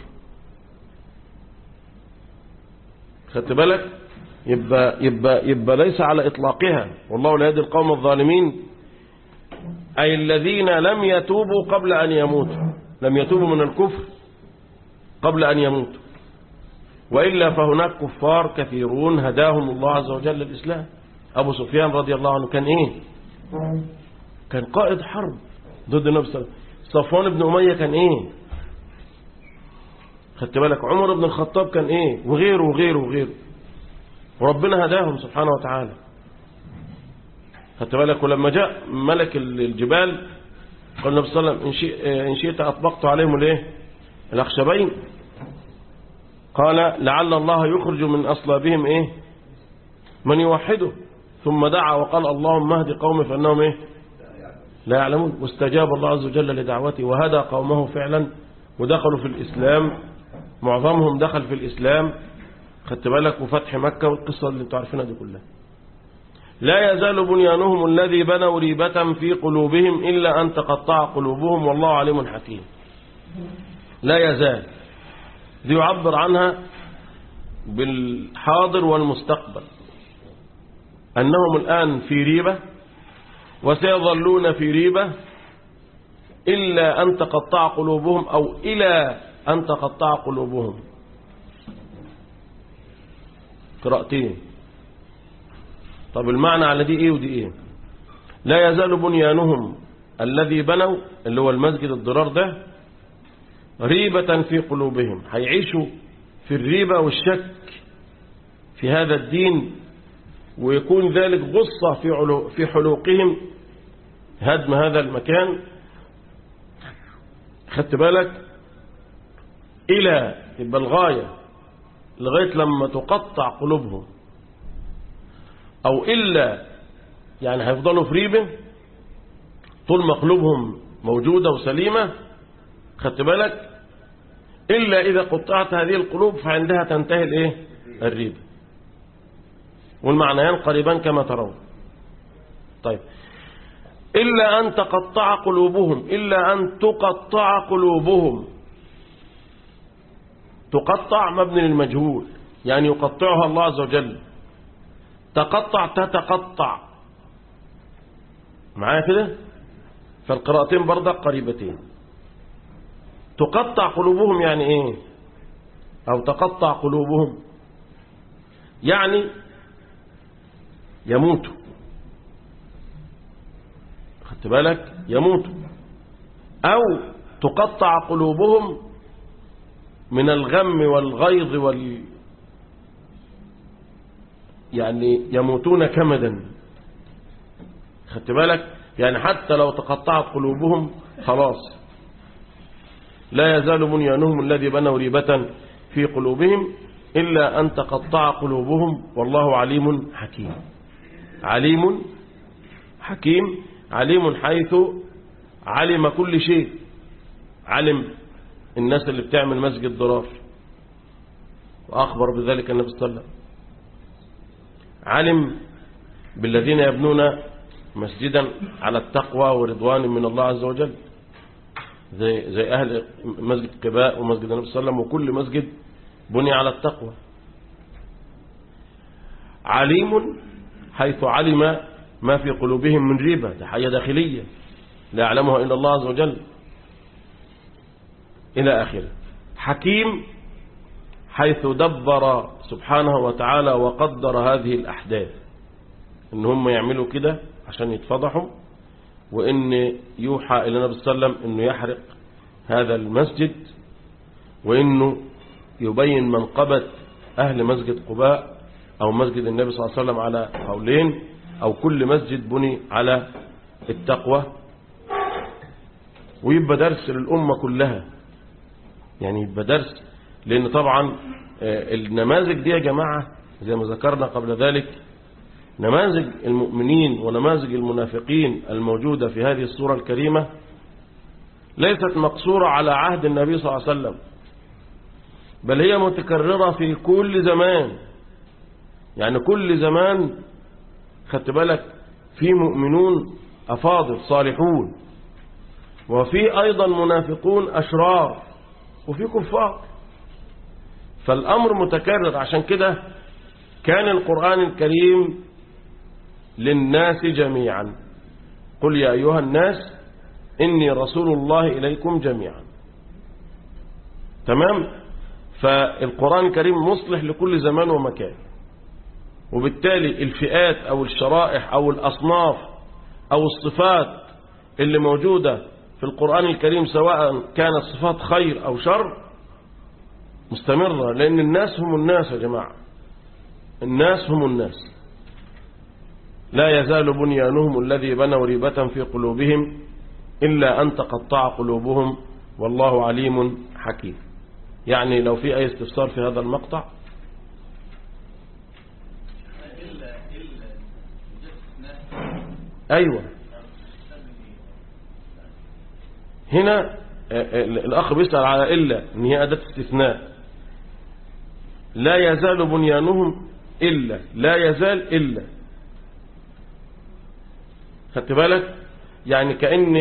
خدت بالك يبقى, يبقى, يبقى ليس على إطلاقها والله لا يهدي القوم الظالمين أي الذين لم يتوبوا قبل أن يموتوا لم يتوبوا من الكفر قبل أن يموتوا وإلا فهناك كفار كثيرون هداهم الله عز وجل للإسلام أبو سفيان رضي الله عنه كان إيه كان قائد حرب ضد النبي صلى الله عليه وسلم صفوان بن أمية كان إيه خدت بالك عمر بن الخطاب كان إيه وغيره وغيره وغيره وربنا هداهم سبحانه وتعالى خدت بالك ولما جاء ملك الجبال قال النبي صلى الله عليه وسلم إن شئ- إن شئت أطبقت عليهم الايه الأخشبين قال لعل الله يخرج من أصلابهم إيه من يوحده ثم دعا وقال اللهم اهد قومي فإنهم إيه لا يعلمون واستجاب الله عز وجل لدعوته وهدى قومه فعلا ودخلوا في الإسلام معظمهم دخل في الإسلام خدت بالك وفتح مكة والقصة اللي انتوا عارفينها دي كلها لا يزال بنيانهم الذي بنوا ريبة في قلوبهم إلا أن تقطع قلوبهم والله عليم حكيم لا يزال دي يعبر عنها بالحاضر والمستقبل أنهم الآن في ريبة وسيظلون في ريبة إلا أن تقطع قلوبهم أو إلى أن تقطع قلوبهم قراءتين طب المعنى على دي ايه ودي ايه لا يزال بنيانهم الذي بنوا اللي هو المسجد الضرار ده ريبة في قلوبهم هيعيشوا في الريبة والشك في هذا الدين ويكون ذلك غصة في علو في حلوقهم هدم هذا المكان خدت بالك إلى يبقى الغاية لغاية لما تقطع قلوبهم أو إلا يعني هيفضلوا في ريبة طول ما قلوبهم موجودة وسليمة خدت بالك إلا إذا قطعت هذه القلوب فعندها تنتهي الإيه الريبة والمعنيان قريبان كما ترون طيب إلا أن تقطع قلوبهم إلا أن تقطع قلوبهم تقطع مبني للمجهول يعني يقطعها الله عز وجل تقطع تتقطع معايا كده فالقراءتين برضك قريبتين تقطع قلوبهم يعني ايه او تقطع قلوبهم يعني يموتوا خدت بالك يموتوا او تقطع قلوبهم من الغم والغيظ وال يعني يموتون كمدا خدت بالك يعني حتى لو تقطعت قلوبهم خلاص لا يزال بنيانهم الذي بنوا ريبة في قلوبهم إلا أن تقطع قلوبهم والله عليم حكيم عليم حكيم عليم حيث علم كل شيء علم الناس اللي بتعمل مسجد ضرار وأخبر بذلك النبي صلى الله عليه وسلم علم بالذين يبنون مسجدا على التقوى ورضوان من الله عز وجل زي, زي أهل مسجد قباء ومسجد النبي صلى الله عليه وسلم وكل مسجد بني على التقوى عليم حيث علم ما في قلوبهم من ريبة ده حاجة داخلية لا يعلمها إلا الله عز وجل إلى آخره حكيم حيث دبر سبحانه وتعالى وقدر هذه الأحداث إن هم يعملوا كده عشان يتفضحوا وإن يوحى إلى النبي صلى الله عليه وسلم إنه يحرق هذا المسجد وإنه يبين منقبة أهل مسجد قباء أو مسجد النبي صلى الله عليه وسلم على قولين أو كل مسجد بني على التقوى ويبقى درس للأمة كلها يعني يبقى درس لأن طبعا النماذج دي يا جماعة زي ما ذكرنا قبل ذلك نماذج المؤمنين ونماذج المنافقين الموجودة في هذه الصورة الكريمة ليست مقصورة على عهد النبي صلى الله عليه وسلم بل هي متكررة في كل زمان يعني كل زمان خدت بالك في مؤمنون أفاضل صالحون وفي أيضا منافقون أشرار وفي كفار فالأمر متكرر عشان كده كان القرآن الكريم للناس جميعا قل يا أيها الناس إني رسول الله إليكم جميعا تمام فالقرآن الكريم مصلح لكل زمان ومكان وبالتالي الفئات أو الشرائح أو الأصناف أو الصفات اللي موجودة في القرآن الكريم سواء كانت صفات خير أو شر مستمرة لأن الناس هم الناس يا جماعة الناس هم الناس لا يزال بنيانهم الذي بنوا ريبة في قلوبهم إلا أن تقطع قلوبهم والله عليم حكيم يعني لو في أي استفسار في هذا المقطع أيوة هنا الأخ بيسأل على إلا إن هي أداة استثناء لا يزال بنيانهم إلا لا يزال إلا خدت بالك يعني كأن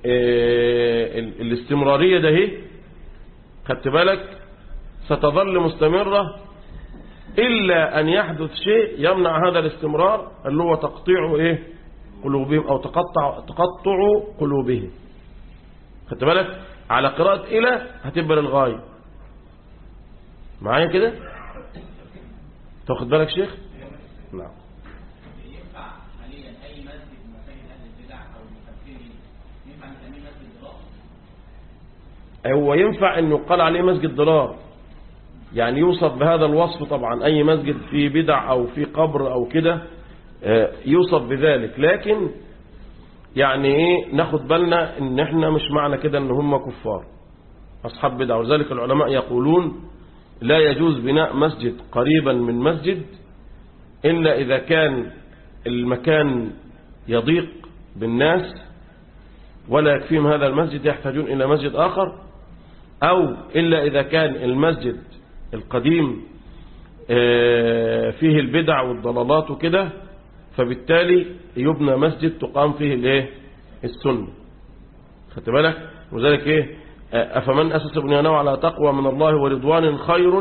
الاستمرارية ده هي خدت بالك ستظل مستمرة إلا أن يحدث شيء يمنع هذا الاستمرار اللي هو تقطيع إيه قلوبهم أو تقطع تقطع قلوبهم خدت بالك على قراءة إلى هتبقى للغاية معايا كده تاخد بالك شيخ نعم ينفع حاليا اي مسجد من مساجد اهل البدع او المكفرين ينفع نسميه مسجد ضرار هو ينفع انه يقال عليه مسجد ضرار يعني يوصف بهذا الوصف طبعا اي مسجد فيه بدع او فيه قبر او كده آه، يوصف بذلك لكن يعني ايه ناخد بالنا ان احنا مش معنى كده ان هم كفار اصحاب بدع ولذلك العلماء يقولون لا يجوز بناء مسجد قريبا من مسجد الا اذا كان المكان يضيق بالناس ولا يكفيهم هذا المسجد يحتاجون إلى مسجد آخر أو إلا إذا كان المسجد القديم آه، فيه البدع والضلالات وكده فبالتالي يبنى مسجد تقام فيه الايه السنة خدت بالك وذلك ايه آه، أفمن أسس بنيانه على تقوى من الله ورضوان خير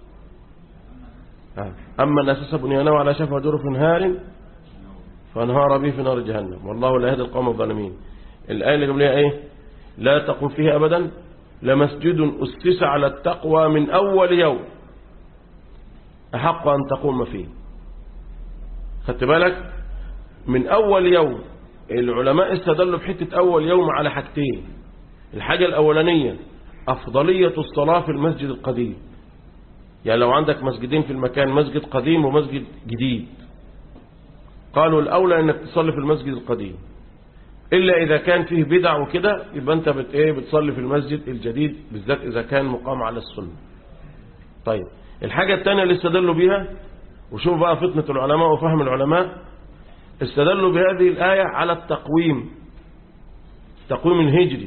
آه، أما من أسس بنيانه على شفا جرف هار فانهار به في نار جهنم والله لا يهدي القوم الظالمين الآية اللي قبلها ايه لا تقم فيه أبدا لمسجد أسس على التقوى من أول يوم أحق أن تقوم فيه خدت بالك من أول يوم العلماء استدلوا بحتة أول يوم على حاجتين الحاجة الأولانية أفضلية الصلاة في المسجد القديم يعني لو عندك مسجدين في المكان مسجد قديم ومسجد جديد قالوا الأولى أنك تصلي في المسجد القديم إلا إذا كان فيه بدع وكده يبقى أنت بت إيه بتصلي في المسجد الجديد بالذات إذا كان مقام على السنة طيب الحاجة الثانية اللي استدلوا بيها وشوف بقى فتنة العلماء وفهم العلماء استدلوا بهذه الآية على التقويم التقويم الهجري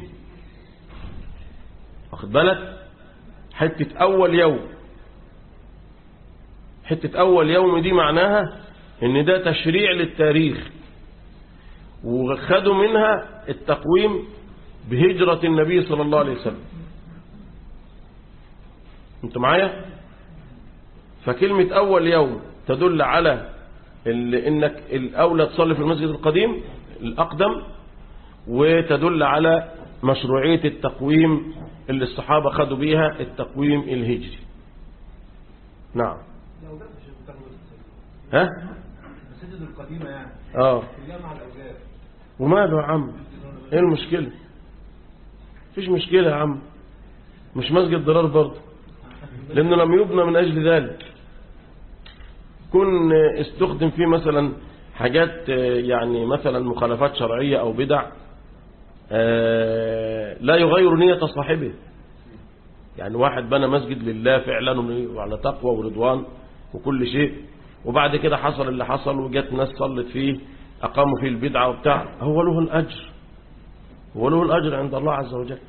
واخد بالك حتة أول يوم حتة أول يوم دي معناها إن ده تشريع للتاريخ وخدوا منها التقويم بهجرة النبي صلى الله عليه وسلم انتوا معايا فكلمة أول يوم تدل على ال- إنك الأولى تصلي في المسجد القديم الأقدم وتدل على مشروعية التقويم اللي الصحابة خدوا بيها التقويم الهجري نعم لو جت مش بتاخد السجن. ها المساجد القديمة يعني اه كلها مع الأوجاع وماله يا عم ايه المشكلة مفيش مشكلة يا عم مش مسجد ضرار برضه لأنه لم يبنى من أجل ذلك كن استخدم فيه مثلا حاجات آه، يعني مثلا مخالفات شرعية أو بدع آه، لا يغير نية صاحبه يعني واحد بنى مسجد لله فعلا وعلى تقوى ورضوان وكل شيء وبعد كده حصل اللي حصل وجت ناس صلت فيه أقاموا فيه البدعة وبتاع هو له الأجر هو له الأجر عند الله عز وجل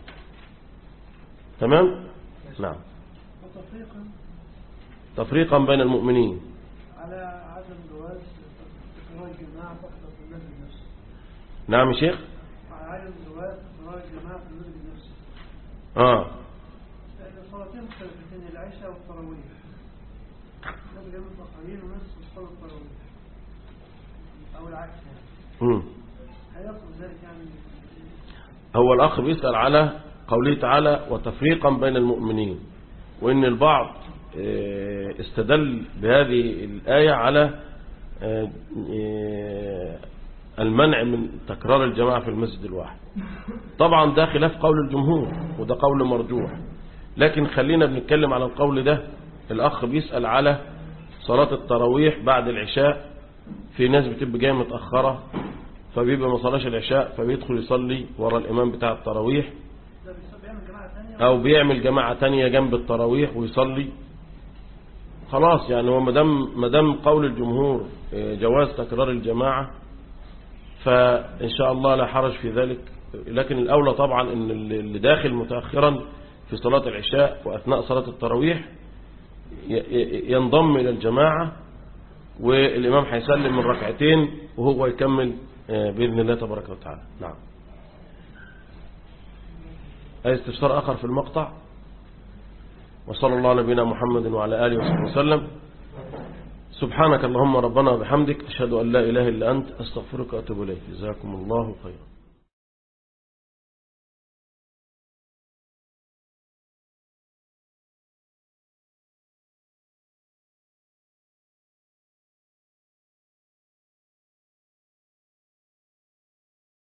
تمام نعم وتفريقا تفريقا بين المؤمنين على عدم جواز إخراج الجماعة فقط في المسجد نفسه نعم يا شيخ على عدم جواز إخراج الجماعة في المسجد نفسه آه لأن الصلاتين مختلفتين العشاء والتراويح ناس جايين متأخرين وناس بتصلي التراويح أو العكس يعني مم. هيقصد ذلك يعني هو الأخ بيسأل على قوله تعالى وتفريقا بين المؤمنين وإن البعض آه، استدل بهذه الآية على آه، آه، المنع من تكرار الجماعة في المسجد الواحد طبعا ده خلاف قول الجمهور وده قول مرجوح لكن خلينا بنتكلم على القول ده الأخ بيسأل على صلاة التراويح بعد العشاء في ناس بتبقى جايه متأخرة فبيبقى ما صلاش العشاء فبيدخل يصلي ورا الإمام بتاع التراويح ده بيص- بيعمل جماعة تانية أو بيعمل جماعة تانية جنب التراويح ويصلي خلاص يعني هو مدام مدام قول الجمهور آه، جواز تكرار الجماعة فإن شاء الله لا حرج في ذلك لكن الأولى طبعا أن اللي داخل متأخرا في صلاة العشاء وأثناء صلاة التراويح ي- ي- ينضم إلى الجماعة والإمام هيسلم من ركعتين وهو يكمل آه، بإذن الله تبارك وتعالى نعم أي استفسار آخر في المقطع وصلى الله على نبينا محمد وعلى آله وصحبه وسلم سبحانك اللهم ربنا وبحمدك أشهد أن لا إله إلا أنت أستغفرك وأتوب إليك جزاكم الله خيرا